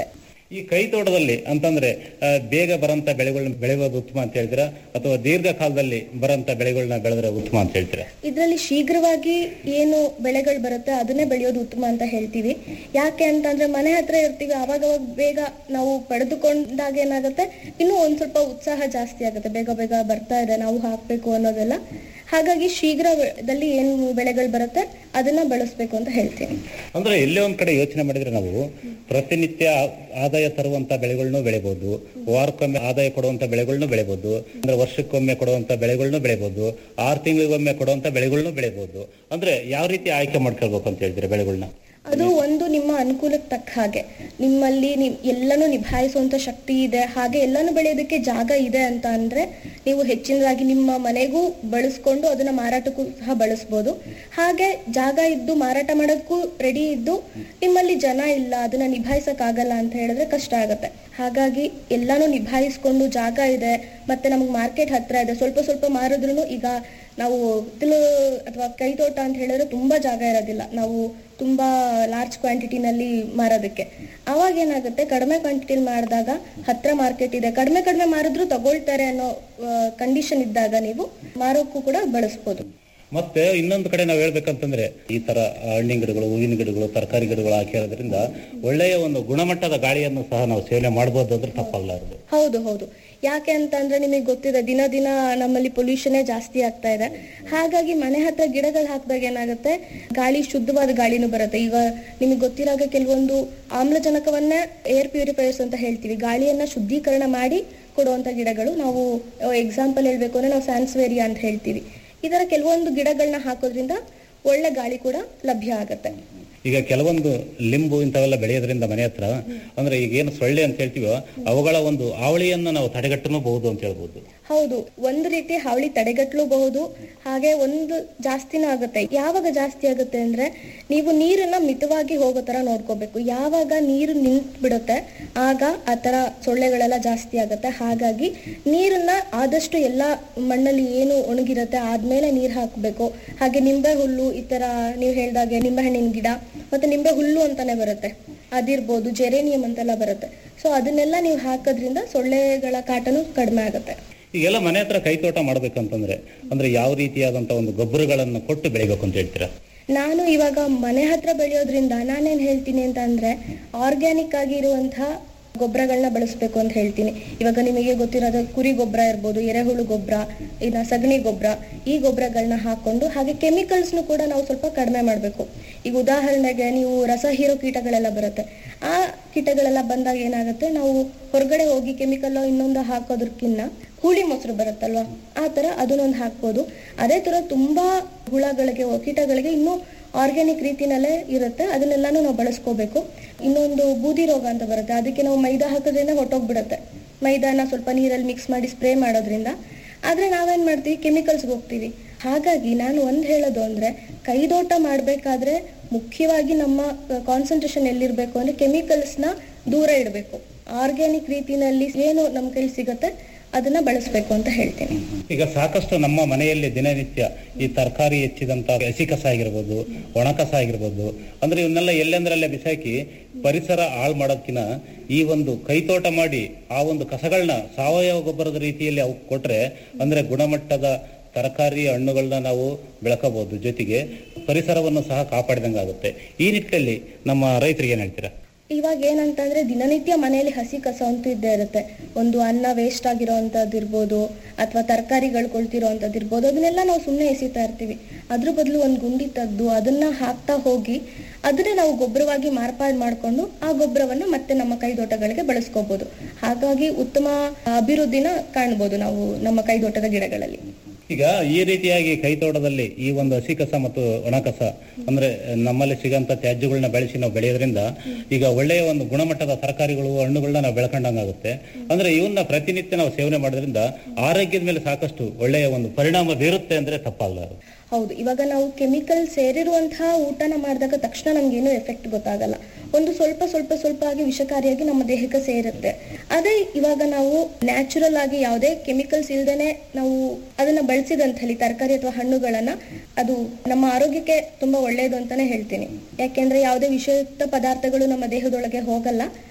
ಈ ಕೈ ತೋಟದಲ್ಲಿ ಅಂತಂದ್ರೆ ಆ, ಬೇಗ ಬರಂತ ಬೆಳೆಗಳನ್ನ ಬೆಳೆಯೋದು ಉತ್ತಮ ಅಂತ ಹೇಳ್ತೀರಾ ಅಥವಾ ದೀರ್ಘಕಾಲದಲ್ಲಿ ಬರಂತ ಬೆಳೆಗಳನ್ನ ಬೆಳೆದ್ರೆ ಉತ್ತಮ ಅಂತ ಹೇಳ್ತೀರಾ ಇದರಲ್ಲಿ ಶೀಘ್ರವಾಗಿ ಏನು ಬೆಳೆಗಳು ಬರುತ್ತೆ ಅದನ್ನೇ ಬೆಳೆಯೋದು ಉತ್ತಮ ಅಂತ ಹೇಳ್ತೀವಿ ಯಾಕೆ ಅಂತಂದ್ರೆ ಮನೆ ಹತ್ರ ಇರ್ತೀವಿ ಅವಾಗ ಅವಾಗ ಬೇಗ ನಾವು ಪಡೆದುಕೊಂಡಾಗ ಏನಾಗುತ್ತೆ ಇನ್ನೂ ಒಂದ್ ಸ್ವಲ್ಪ ಉತ್ಸಾಹ ಜಾಸ್ತಿ ಆಗುತ್ತೆ ಬೇಗ ಬೇಗ ಬರ್ತಾ ಇದೆ ನಾವು ಹಾಕ್ಬೇಕು ಅನ್ನೋದೆಲ್ಲ ಹಾಗಾಗಿ ಶೀಘ್ರದಲ್ಲಿ ಏನು ಬೆಳೆಗಳು ಬರುತ್ತೆ ಅದನ್ನ ಬಳಸ್ಬೇಕು ಅಂತ ಹೇಳ್ತೀನಿ ಅಂದ್ರೆ ಎಲ್ಲೇ ಒಂದ್ ಕಡೆ ಯೋಚನೆ ಮಾಡಿದ್ರೆ ನಾವು ಪ್ರತಿನಿತ್ಯ ಆ- ಆದಾಯ ತರುವಂತ ಬೆಳೆಗಳನ್ನು ಬೆಳಿಬಹುದು ವಾರಕ್ಕೊಮ್ಮೆ ಆದಾಯ ಕೊಡುವಂತ ಬೆಳೆಗಳನ್ನು ಬೆಳಿಬಹುದು ಅಂದ್ರೆ ವರ್ಷಕ್ಕೊಮ್ಮೆ ಕೊಡುವಂತ ಬೆಳೆಗಳನ್ನು ಬೆಳಿಬಹುದು ಆರು ತಿಂಗಳಿಗೊಮ್ಮೆ ಕೊಡುವಂತ ಬೆಳೆಗಳನ್ನು ಬೆಳಿಬಹುದು ಅಂದ್ರೆ ಯಾವ ರೀತಿ ಆಯ್ಕೆ ಮಾಡ್ಕೊಳ್ಬೇಕು ಅಂತ ಹೇಳ್ತೀರಾ ಬೆಳೆಗಳನ್ನ ಅದು ಒಂದು ನಿಮ್ಮ ಅನುಕೂಲಕ್ಕೆ ತಕ್ಕ ಹಾಗೆ ನಿಮ್ಮಲ್ಲಿ ನಿಮ್ ಎಲ್ಲನೂ ನಿಭಾಯಿಸುವಂತ ಶಕ್ತಿ ಇದೆ ಹಾಗೆ ಎಲ್ಲನೂ ಬೆಳೆಯೋದಕ್ಕೆ ಜಾಗ ಇದೆ ಅಂತ ಅಂದ್ರೆ ನೀವು ಹೆಚ್ಚಿನದಾಗಿ ನಿಮ್ಮ ಮನೆಗೂ ಬಳಸ್ಕೊಂಡು ಅದನ್ನ ಮಾರಾಟಕ್ಕೂ ಸಹ ಬಳಸ್ಬೋದು ಹಾಗೆ ಜಾಗ ಇದ್ದು ಮಾರಾಟ ಮಾಡೋದಕ್ಕೂ ರೆಡಿ ಇದ್ದು ನಿಮ್ಮಲ್ಲಿ ಜನ ಇಲ್ಲ ಅದನ್ನ ನಿಭಾಯಿಸಕ್ ಆಗಲ್ಲ ಅಂತ ಹೇಳಿದ್ರೆ ಕಷ್ಟ ಆಗತ್ತೆ ಹಾಗಾಗಿ ಎಲ್ಲಾನು ನಿಭಾಯಿಸ್ಕೊಂಡು ಜಾಗ ಇದೆ ಮತ್ತೆ ನಮ್ಗೆ ಮಾರ್ಕೆಟ್ ಹತ್ರ ಇದೆ ಸ್ವಲ್ಪ ಸ್ವಲ್ಪ ಮಾರಿದ್ರು ಈಗ ನಾವು ಹಿತ್ತಲು ಅಥವಾ ಕೈ ತೋಟ ಅಂತ ಹೇಳಿದ್ರೆ ತುಂಬಾ ಜಾಗ ಇರೋದಿಲ್ಲ ನಾವು ತುಂಬಾ ಲಾರ್ಜ್ ಕ್ವಾಂಟಿಟಿನಲ್ಲಿ ಮಾರೋದಕ್ಕೆ ಅವಾಗ ಏನಾಗುತ್ತೆ ಕಡಿಮೆ ಕ್ವಾಂಟಿಟಿಲಿ ಮಾಡಿದಾಗ ಹತ್ರ ಮಾರ್ಕೆಟ್ ಇದೆ ಕಡಿಮೆ ಕಡಿಮೆ ಮಾರಿದ್ರು ತಗೊಳ್ತಾರೆ ಅನ್ನೋ ಕಂಡೀಷನ್ ಇದ್ದಾಗ ನೀವು ಮಾರೋಕ್ಕೂ ಕೂಡ ಬಳಸ್ಬೋದು ಮತ್ತೆ ಇನ್ನೊಂದು ಕಡೆ ನಾವು ಹೇಳ್ಬೇಕಂತಂದ್ರೆ ಈ ತರ ಹಣ್ಣಿನ ಗಿಡಗಳು ಹೂವಿನ ಗಿಡಗಳು ತರಕಾರಿ ಗಿಡಗಳು ಹಾಕಿರೋದ್ರಿಂದ ಒಳ್ಳೆಯ ಒಂದು ಗುಣಮಟ್ಟದ ಗಾಳಿಯನ್ನು ಸಹ ನಾವು ಸೇವನೆ ಮಾಡಬಹುದು ಅಂದ್ರೆ ತಪ್ಪಾಗಲಾರದು ಹೌದು ಹೌದು ಯಾಕೆ ಅಂತಂದ್ರೆ ನಿಮಗೆ ಗೊತ್ತಿದೆ ದಿನ ದಿನ ನಮ್ಮಲ್ಲಿ ಪೊಲ್ಯೂಷನೇ ಜಾಸ್ತಿ ಆಗ್ತಾ ಇದೆ ಹಾಗಾಗಿ ಮನೆ ಹತ್ರ ಗಿಡಗಳು ಹಾಕಿದಾಗ ಏನಾಗುತ್ತೆ ಗಾಳಿ ಶುದ್ಧವಾದ ಗಾಳಿನೂ ಬರುತ್ತೆ ಈಗ ನಿಮಗೆ ಗೊತ್ತಿರಾಗ ಕೆಲವೊಂದು ಆಮ್ಲಜನಕವನ್ನ ಏರ್ ಪ್ಯೂರಿಫೈಯರ್ಸ್ ಅಂತ ಹೇಳ್ತೀವಿ ಗಾಳಿಯನ್ನ ಶುದ್ಧೀಕರಣ ಮಾಡಿ ಕೊಡುವಂತ ಗಿಡಗಳು ನಾವು ಎಕ್ಸಾಂಪಲ್ ಹೇಳ್ಬೇಕು ಅಂದ್ರೆ ನಾವು ಸ್ಯಾನ್ಸ್ವೇರಿಯಾ ಅಂತ ಹೇಳ್ತೀವಿ ಈ ತರ ಕೆಲವೊಂದು ಗಿಡಗಳನ್ನ ಹಾಕೋದ್ರಿಂದ ಒಳ್ಳೆ ಗಾಳಿ ಕೂಡ ಲಭ್ಯ ಆಗತ್ತೆ ಈಗ ಕೆಲವೊಂದು ಲಿಂಬು ಇಂಥವೆಲ್ಲ ಬೆಳೆಯೋದ್ರಿಂದ ಮನೆ ಹತ್ರ ಅಂದ್ರೆ ಈಗ ಏನು ಸೊಳ್ಳೆ ಅಂತ ಹೇಳ್ತೀವೋ ಅವುಗಳ ಒಂದು ಆವಳಿಯನ್ನು ನಾವು ತಡೆಗಟ್ಟಬಹುದು ಅಂತ ಹೇಳ್ಬೋದು ಹೌದು ಒಂದು ರೀತಿ ಹಾವಳಿ ತಡೆಗಟ್ಟಲೂಬಹುದು ಹಾಗೆ ಒಂದು ಜಾಸ್ತಿನೂ ಆಗುತ್ತೆ ಯಾವಾಗ ಜಾಸ್ತಿ ಆಗುತ್ತೆ ಅಂದ್ರೆ ನೀವು ನೀರನ್ನ ಮಿತವಾಗಿ ಹೋಗೋ ತರ ನೋಡ್ಕೋಬೇಕು ಯಾವಾಗ ನೀರು ನಿಂತ್ ಬಿಡುತ್ತೆ ಆಗ ಆ ತರ ಸೊಳ್ಳೆಗಳೆಲ್ಲ ಜಾಸ್ತಿ ಆಗುತ್ತೆ ಹಾಗಾಗಿ ನೀರನ್ನ ಆದಷ್ಟು ಎಲ್ಲ ಮಣ್ಣಲ್ಲಿ ಏನು ಒಣಗಿರುತ್ತೆ ಆದ್ಮೇಲೆ ನೀರ್ ಹಾಕ್ಬೇಕು ಹಾಗೆ ನಿಂಬೆ ಹುಲ್ಲು ಈ ತರ ನೀವು ಹೇಳ್ದಾಗೆ ನಿಂಬೆ ಹಣ್ಣಿನ ಗಿಡ ಮತ್ತೆ ನಿಂಬೆ ಹುಲ್ಲು ಅಂತಾನೆ ಬರುತ್ತೆ ಅದಿರ್ಬೋದು ಜೆರೇನಿಯಂ ಅಂತೆಲ್ಲ ಬರುತ್ತೆ ಸೊ ಅದನ್ನೆಲ್ಲ ನೀವು ಹಾಕೋದ್ರಿಂದ ಸೊಳ್ಳೆಗಳ ಕಾಟನು ಕಡಿಮೆ ಆಗುತ್ತೆ ಈಗೆಲ್ಲ ಮನೆ ಹತ್ರ ಕೈ ತೋಟ ಮಾಡ್ಬೇಕಂತಂದ್ರೆ ಅಂದ್ರೆ ಯಾವ ರೀತಿಯಾದಂತ ಒಂದು ಗೊಬ್ಬರಗಳನ್ನು ಕೊಟ್ಟು ಬೆಳಿಬೇಕು ಅಂತ ಹೇಳ್ತೀರಾ ನಾನು ಇವಾಗ ಮನೆ ಹತ್ರ ಬೆಳೆಯೋದ್ರಿಂದ ನಾನೇನ್ ಹೇಳ್ತೀನಿ ಅಂತ ಅಂದ್ರೆ ಆರ್ಗ್ಯಾನಿಕ್ ಆಗಿ ಇರುವಂತಹ ಗೊಬ್ಬರಗಳನ್ನ ಬಳಸಬೇಕು ಅಂತ ಹೇಳ್ತೀನಿ ಇವಾಗ ನಿಮಗೆ ಗೊತ್ತಿರೋದು ಕುರಿ ಗೊಬ್ಬರ ಇರ್ಬೋದು ಎರೆಹುಳು ಗೊಬ್ಬರ ಇನ್ನ ಸಗಣಿ ಗೊಬ್ಬರ ಈ ಗೊಬ್ಬರಗಳನ್ನ ಹಾಕೊಂಡು ಹಾಗೆ ಕೆಮಿಕಲ್ಸ್ನು ಕೂಡ ನಾವು ಸ್ವಲ್ಪ ಕಡಿಮೆ ಮಾಡಬೇಕು ಈಗ ಉದಾಹರಣೆಗೆ ನೀವು ರಸ ಹೀರೋ ಕೀಟಗಳೆಲ್ಲ ಬರುತ್ತೆ ಆ ಕೀಟಗಳೆಲ್ಲ ಬಂದಾಗ ಏನಾಗುತ್ತೆ ನಾವು ಹೊರಗಡೆ ಹೋಗಿ ಕೆಮಿಕಲ್ ಇನ್ನೊಂದು ಹಾಕೋದಕ್ಕಿಂತ ಹುಳಿ ಮೊಸರು ಬರುತ್ತಲ್ವಾ ಆ ತರ ಅದನ್ನೊಂದು ಹಾಕ್ಬೋದು ಅದೇ ತರ ತುಂಬಾ ಹುಳಗಳಿಗೆ ಕೀಟಗಳಿಗೆ ಇನ್ನೂ ಆರ್ಗ್ಯಾನಿಕ್ ರೀತಿನಲ್ಲೇ ಇರುತ್ತೆ ಅದನ್ನೆಲ್ಲಾನು ನಾವು ಬಳಸ್ಕೋಬೇಕು ಇನ್ನೊಂದು ಬೂದಿ ರೋಗ ಅಂತ ಬರುತ್ತೆ ಅದಕ್ಕೆ ನಾವು ಮೈದಾ ಹಾಕೋದ್ರಿಂದ ಹೊಟ್ಟೋಗ್ಬಿಡುತ್ತೆ ಮೈದಾನ ಸ್ವಲ್ಪ ನೀರಲ್ಲಿ ಮಿಕ್ಸ್ ಮಾಡಿ ಸ್ಪ್ರೇ ಮಾಡೋದ್ರಿಂದ ಆದ್ರೆ ನಾವೇನ್ ಮಾಡ್ತೀವಿ ಕೆಮಿಕಲ್ಸ್ಗೆ ಹೋಗ್ತೀವಿ ಹಾಗಾಗಿ ನಾನು ಒಂದ್ ಹೇಳೋದು ಅಂದ್ರೆ ಕೈದೋಟ ಮಾಡ್ಬೇಕಾದ್ರೆ ಮುಖ್ಯವಾಗಿ ನಮ್ಮ ಕಾನ್ಸಂಟ್ರೇಷನ್ ಎಲ್ಲಿರ್ಬೇಕು ಅಂದ್ರೆ ಕೆಮಿಕಲ್ಸ್ನ ದೂರ ಇಡಬೇಕು ಆರ್ಗ್ಯಾನಿಕ್ ರೀತಿನಲ್ಲಿ ಏನು ನಮ್ಮ ಕೈಲಿ ಸಿಗುತ್ತೆ ಅದನ್ನ ಬಳಸಬೇಕು ಅಂತ ಹೇಳ್ತೀನಿ ಈಗ ಸಾಕಷ್ಟು ನಮ್ಮ ಮನೆಯಲ್ಲಿ ದಿನನಿತ್ಯ ಈ ತರಕಾರಿ ಹೆಚ್ಚಿದಂತ ಹಸಿ ಕಸ ಆಗಿರ್ಬೋದು ಒಣ ಕಸ ಆಗಿರ್ಬೋದು ಅಂದ್ರೆ ಇವನ್ನೆಲ್ಲ ಎಲ್ಲೆಂದ್ರಲ್ಲೇ ಬಿಸಾಕಿ ಪರಿಸರ ಹಾಳು ಮಾಡೋದ್ಕಿನ ಈ ಒಂದು ಕೈತೋಟ ಮಾಡಿ ಆ ಒಂದು ಕಸಗಳನ್ನ ಸಾವಯವ ಗೊಬ್ಬರದ ರೀತಿಯಲ್ಲಿ ಅವು ಕೊಟ್ರೆ ಅಂದ್ರೆ ಗುಣಮಟ್ಟದ ತರಕಾರಿ ಹಣ್ಣುಗಳನ್ನ ನಾವು ಬೆಳಕಬಹುದು ಜೊತೆಗೆ ಪರಿಸರವನ್ನು ಸಹ ಕಾಪಾಡಿದಂಗಾಗುತ್ತೆ ಈ ನಿಟ್ಟಿನಲ್ಲಿ ನಮ್ಮ ರೈತರಿಗೆ ಏನ್ ಹೇಳ್ತೀರಾ ಇವಾಗ ಏನಂತಂದ್ರೆ ದಿನನಿತ್ಯ ಮನೆಯಲ್ಲಿ ಹಸಿ ಕಸ ಅಂತೂ ಇದ್ದೇ ಇರುತ್ತೆ ಒಂದು ಅನ್ನ ವೇಸ್ಟ್ ಆಗಿರೋವಂಥದ್ದು ಇರ್ಬೋದು ಅಥವಾ ತರಕಾರಿಗಳು ಕೊಳ್ತಿರೋವಂಥದ್ದು ಇರ್ಬೋದು ಅದನ್ನೆಲ್ಲ ನಾವು ಸುಮ್ಮನೆ ಎಸಿತಾ ಇರ್ತೀವಿ ಅದ್ರ ಬದಲು ಒಂದು ಗುಂಡಿ ತೆಗೆದು ಅದನ್ನ ಹಾಕ್ತಾ ಹೋಗಿ ಅದನ್ನೇ ನಾವು ಗೊಬ್ಬರವಾಗಿ ಮಾರ್ಪಾಡು ಮಾಡಿಕೊಂಡು ಆ ಗೊಬ್ಬರವನ್ನು ಮತ್ತೆ ನಮ್ಮ ಕೈದೋಟಗಳಿಗೆ ಬಳಸ್ಕೋಬಹುದು ಹಾಗಾಗಿ ಉತ್ತಮ ಅಭಿವೃದ್ಧಿನ ಕಾಣ್ಬೋದು ನಾವು ನಮ್ಮ ಕೈದೋಟದ ಗಿಡಗಳಲ್ಲಿ ಈಗ ಈ ರೀತಿಯಾಗಿ ಕೈತೋಟದಲ್ಲಿ ಈ ಒಂದು ಹಸಿ ಕಸ ಮತ್ತು ಒಣ ಕಸ ಅಂದ್ರೆ ನಮ್ಮಲ್ಲಿ ಸಿಗಂತ ತ್ಯಾಜ್ಯಗಳನ್ನ ಬೆಳೆಸಿ ನಾವು ಬೆಳೆಯೋದ್ರಿಂದ ಈಗ ಒಳ್ಳೆಯ ಒಂದು ಗುಣಮಟ್ಟದ ತರಕಾರಿಗಳು ಹಣ್ಣುಗಳನ್ನ ನಾವು ಬೆಳ್ಕೊಂಡಂಗಾಗುತ್ತೆ ಅಂದ್ರೆ ಇವನ್ನ ಪ್ರತಿನಿತ್ಯ ನಾವು ಸೇವನೆ ಮಾಡೋದ್ರಿಂದ ಆರೋಗ್ಯದ ಮೇಲೆ ಸಾಕಷ್ಟು ಒಳ್ಳೆಯ ಒಂದು ಪರಿಣಾಮ ಬೀರುತ್ತೆ ಅಂದ್ರೆ ತಪ್ಪಲ್ಲ ಹೌದು ಇವಾಗ ನಾವು ಕೆಮಿಕಲ್ ಸೇರಿರುವಂತಹ ಊಟನ ಮಾಡಿದಾಗ ತಕ್ಷಣ ನಮ್ಗೇನು ಎಫೆಕ್ಟ್ ಗೊತ್ತಾಗಲ್ಲ ಒಂದು ಸ್ವಲ್ಪ ಸ್ವಲ್ಪ ಸ್ವಲ್ಪ ಆಗಿ ವಿಷಕಾರಿಯಾಗಿ ನಮ್ಮ ದೇಹಕ್ಕೆ ಸೇರುತ್ತೆ ಅದೇ ಇವಾಗ ನಾವು ನ್ಯಾಚುರಲ್ ಆಗಿ ಯಾವುದೇ ಕೆಮಿಕಲ್ಸ್ ಇಲ್ದೇನೆ ನಾವು ಅದನ್ನ ಬಳಸಿದಂತ ಹೇಳಿ ತರಕಾರಿ ಅಥವಾ ಹಣ್ಣುಗಳನ್ನ ಅದು ನಮ್ಮ ಆರೋಗ್ಯಕ್ಕೆ ತುಂಬಾ ಒಳ್ಳೆಯದು ಅಂತಾನೆ ಹೇಳ್ತೀನಿ ಯಾಕೆಂದ್ರೆ ಯಾವುದೇ ವಿಷಯುಕ್ತ ಪದಾರ್ಥಗಳು ನಮ್ಮ ದೇಹದೊಳಗೆ ಹೋಗಲ್ಲ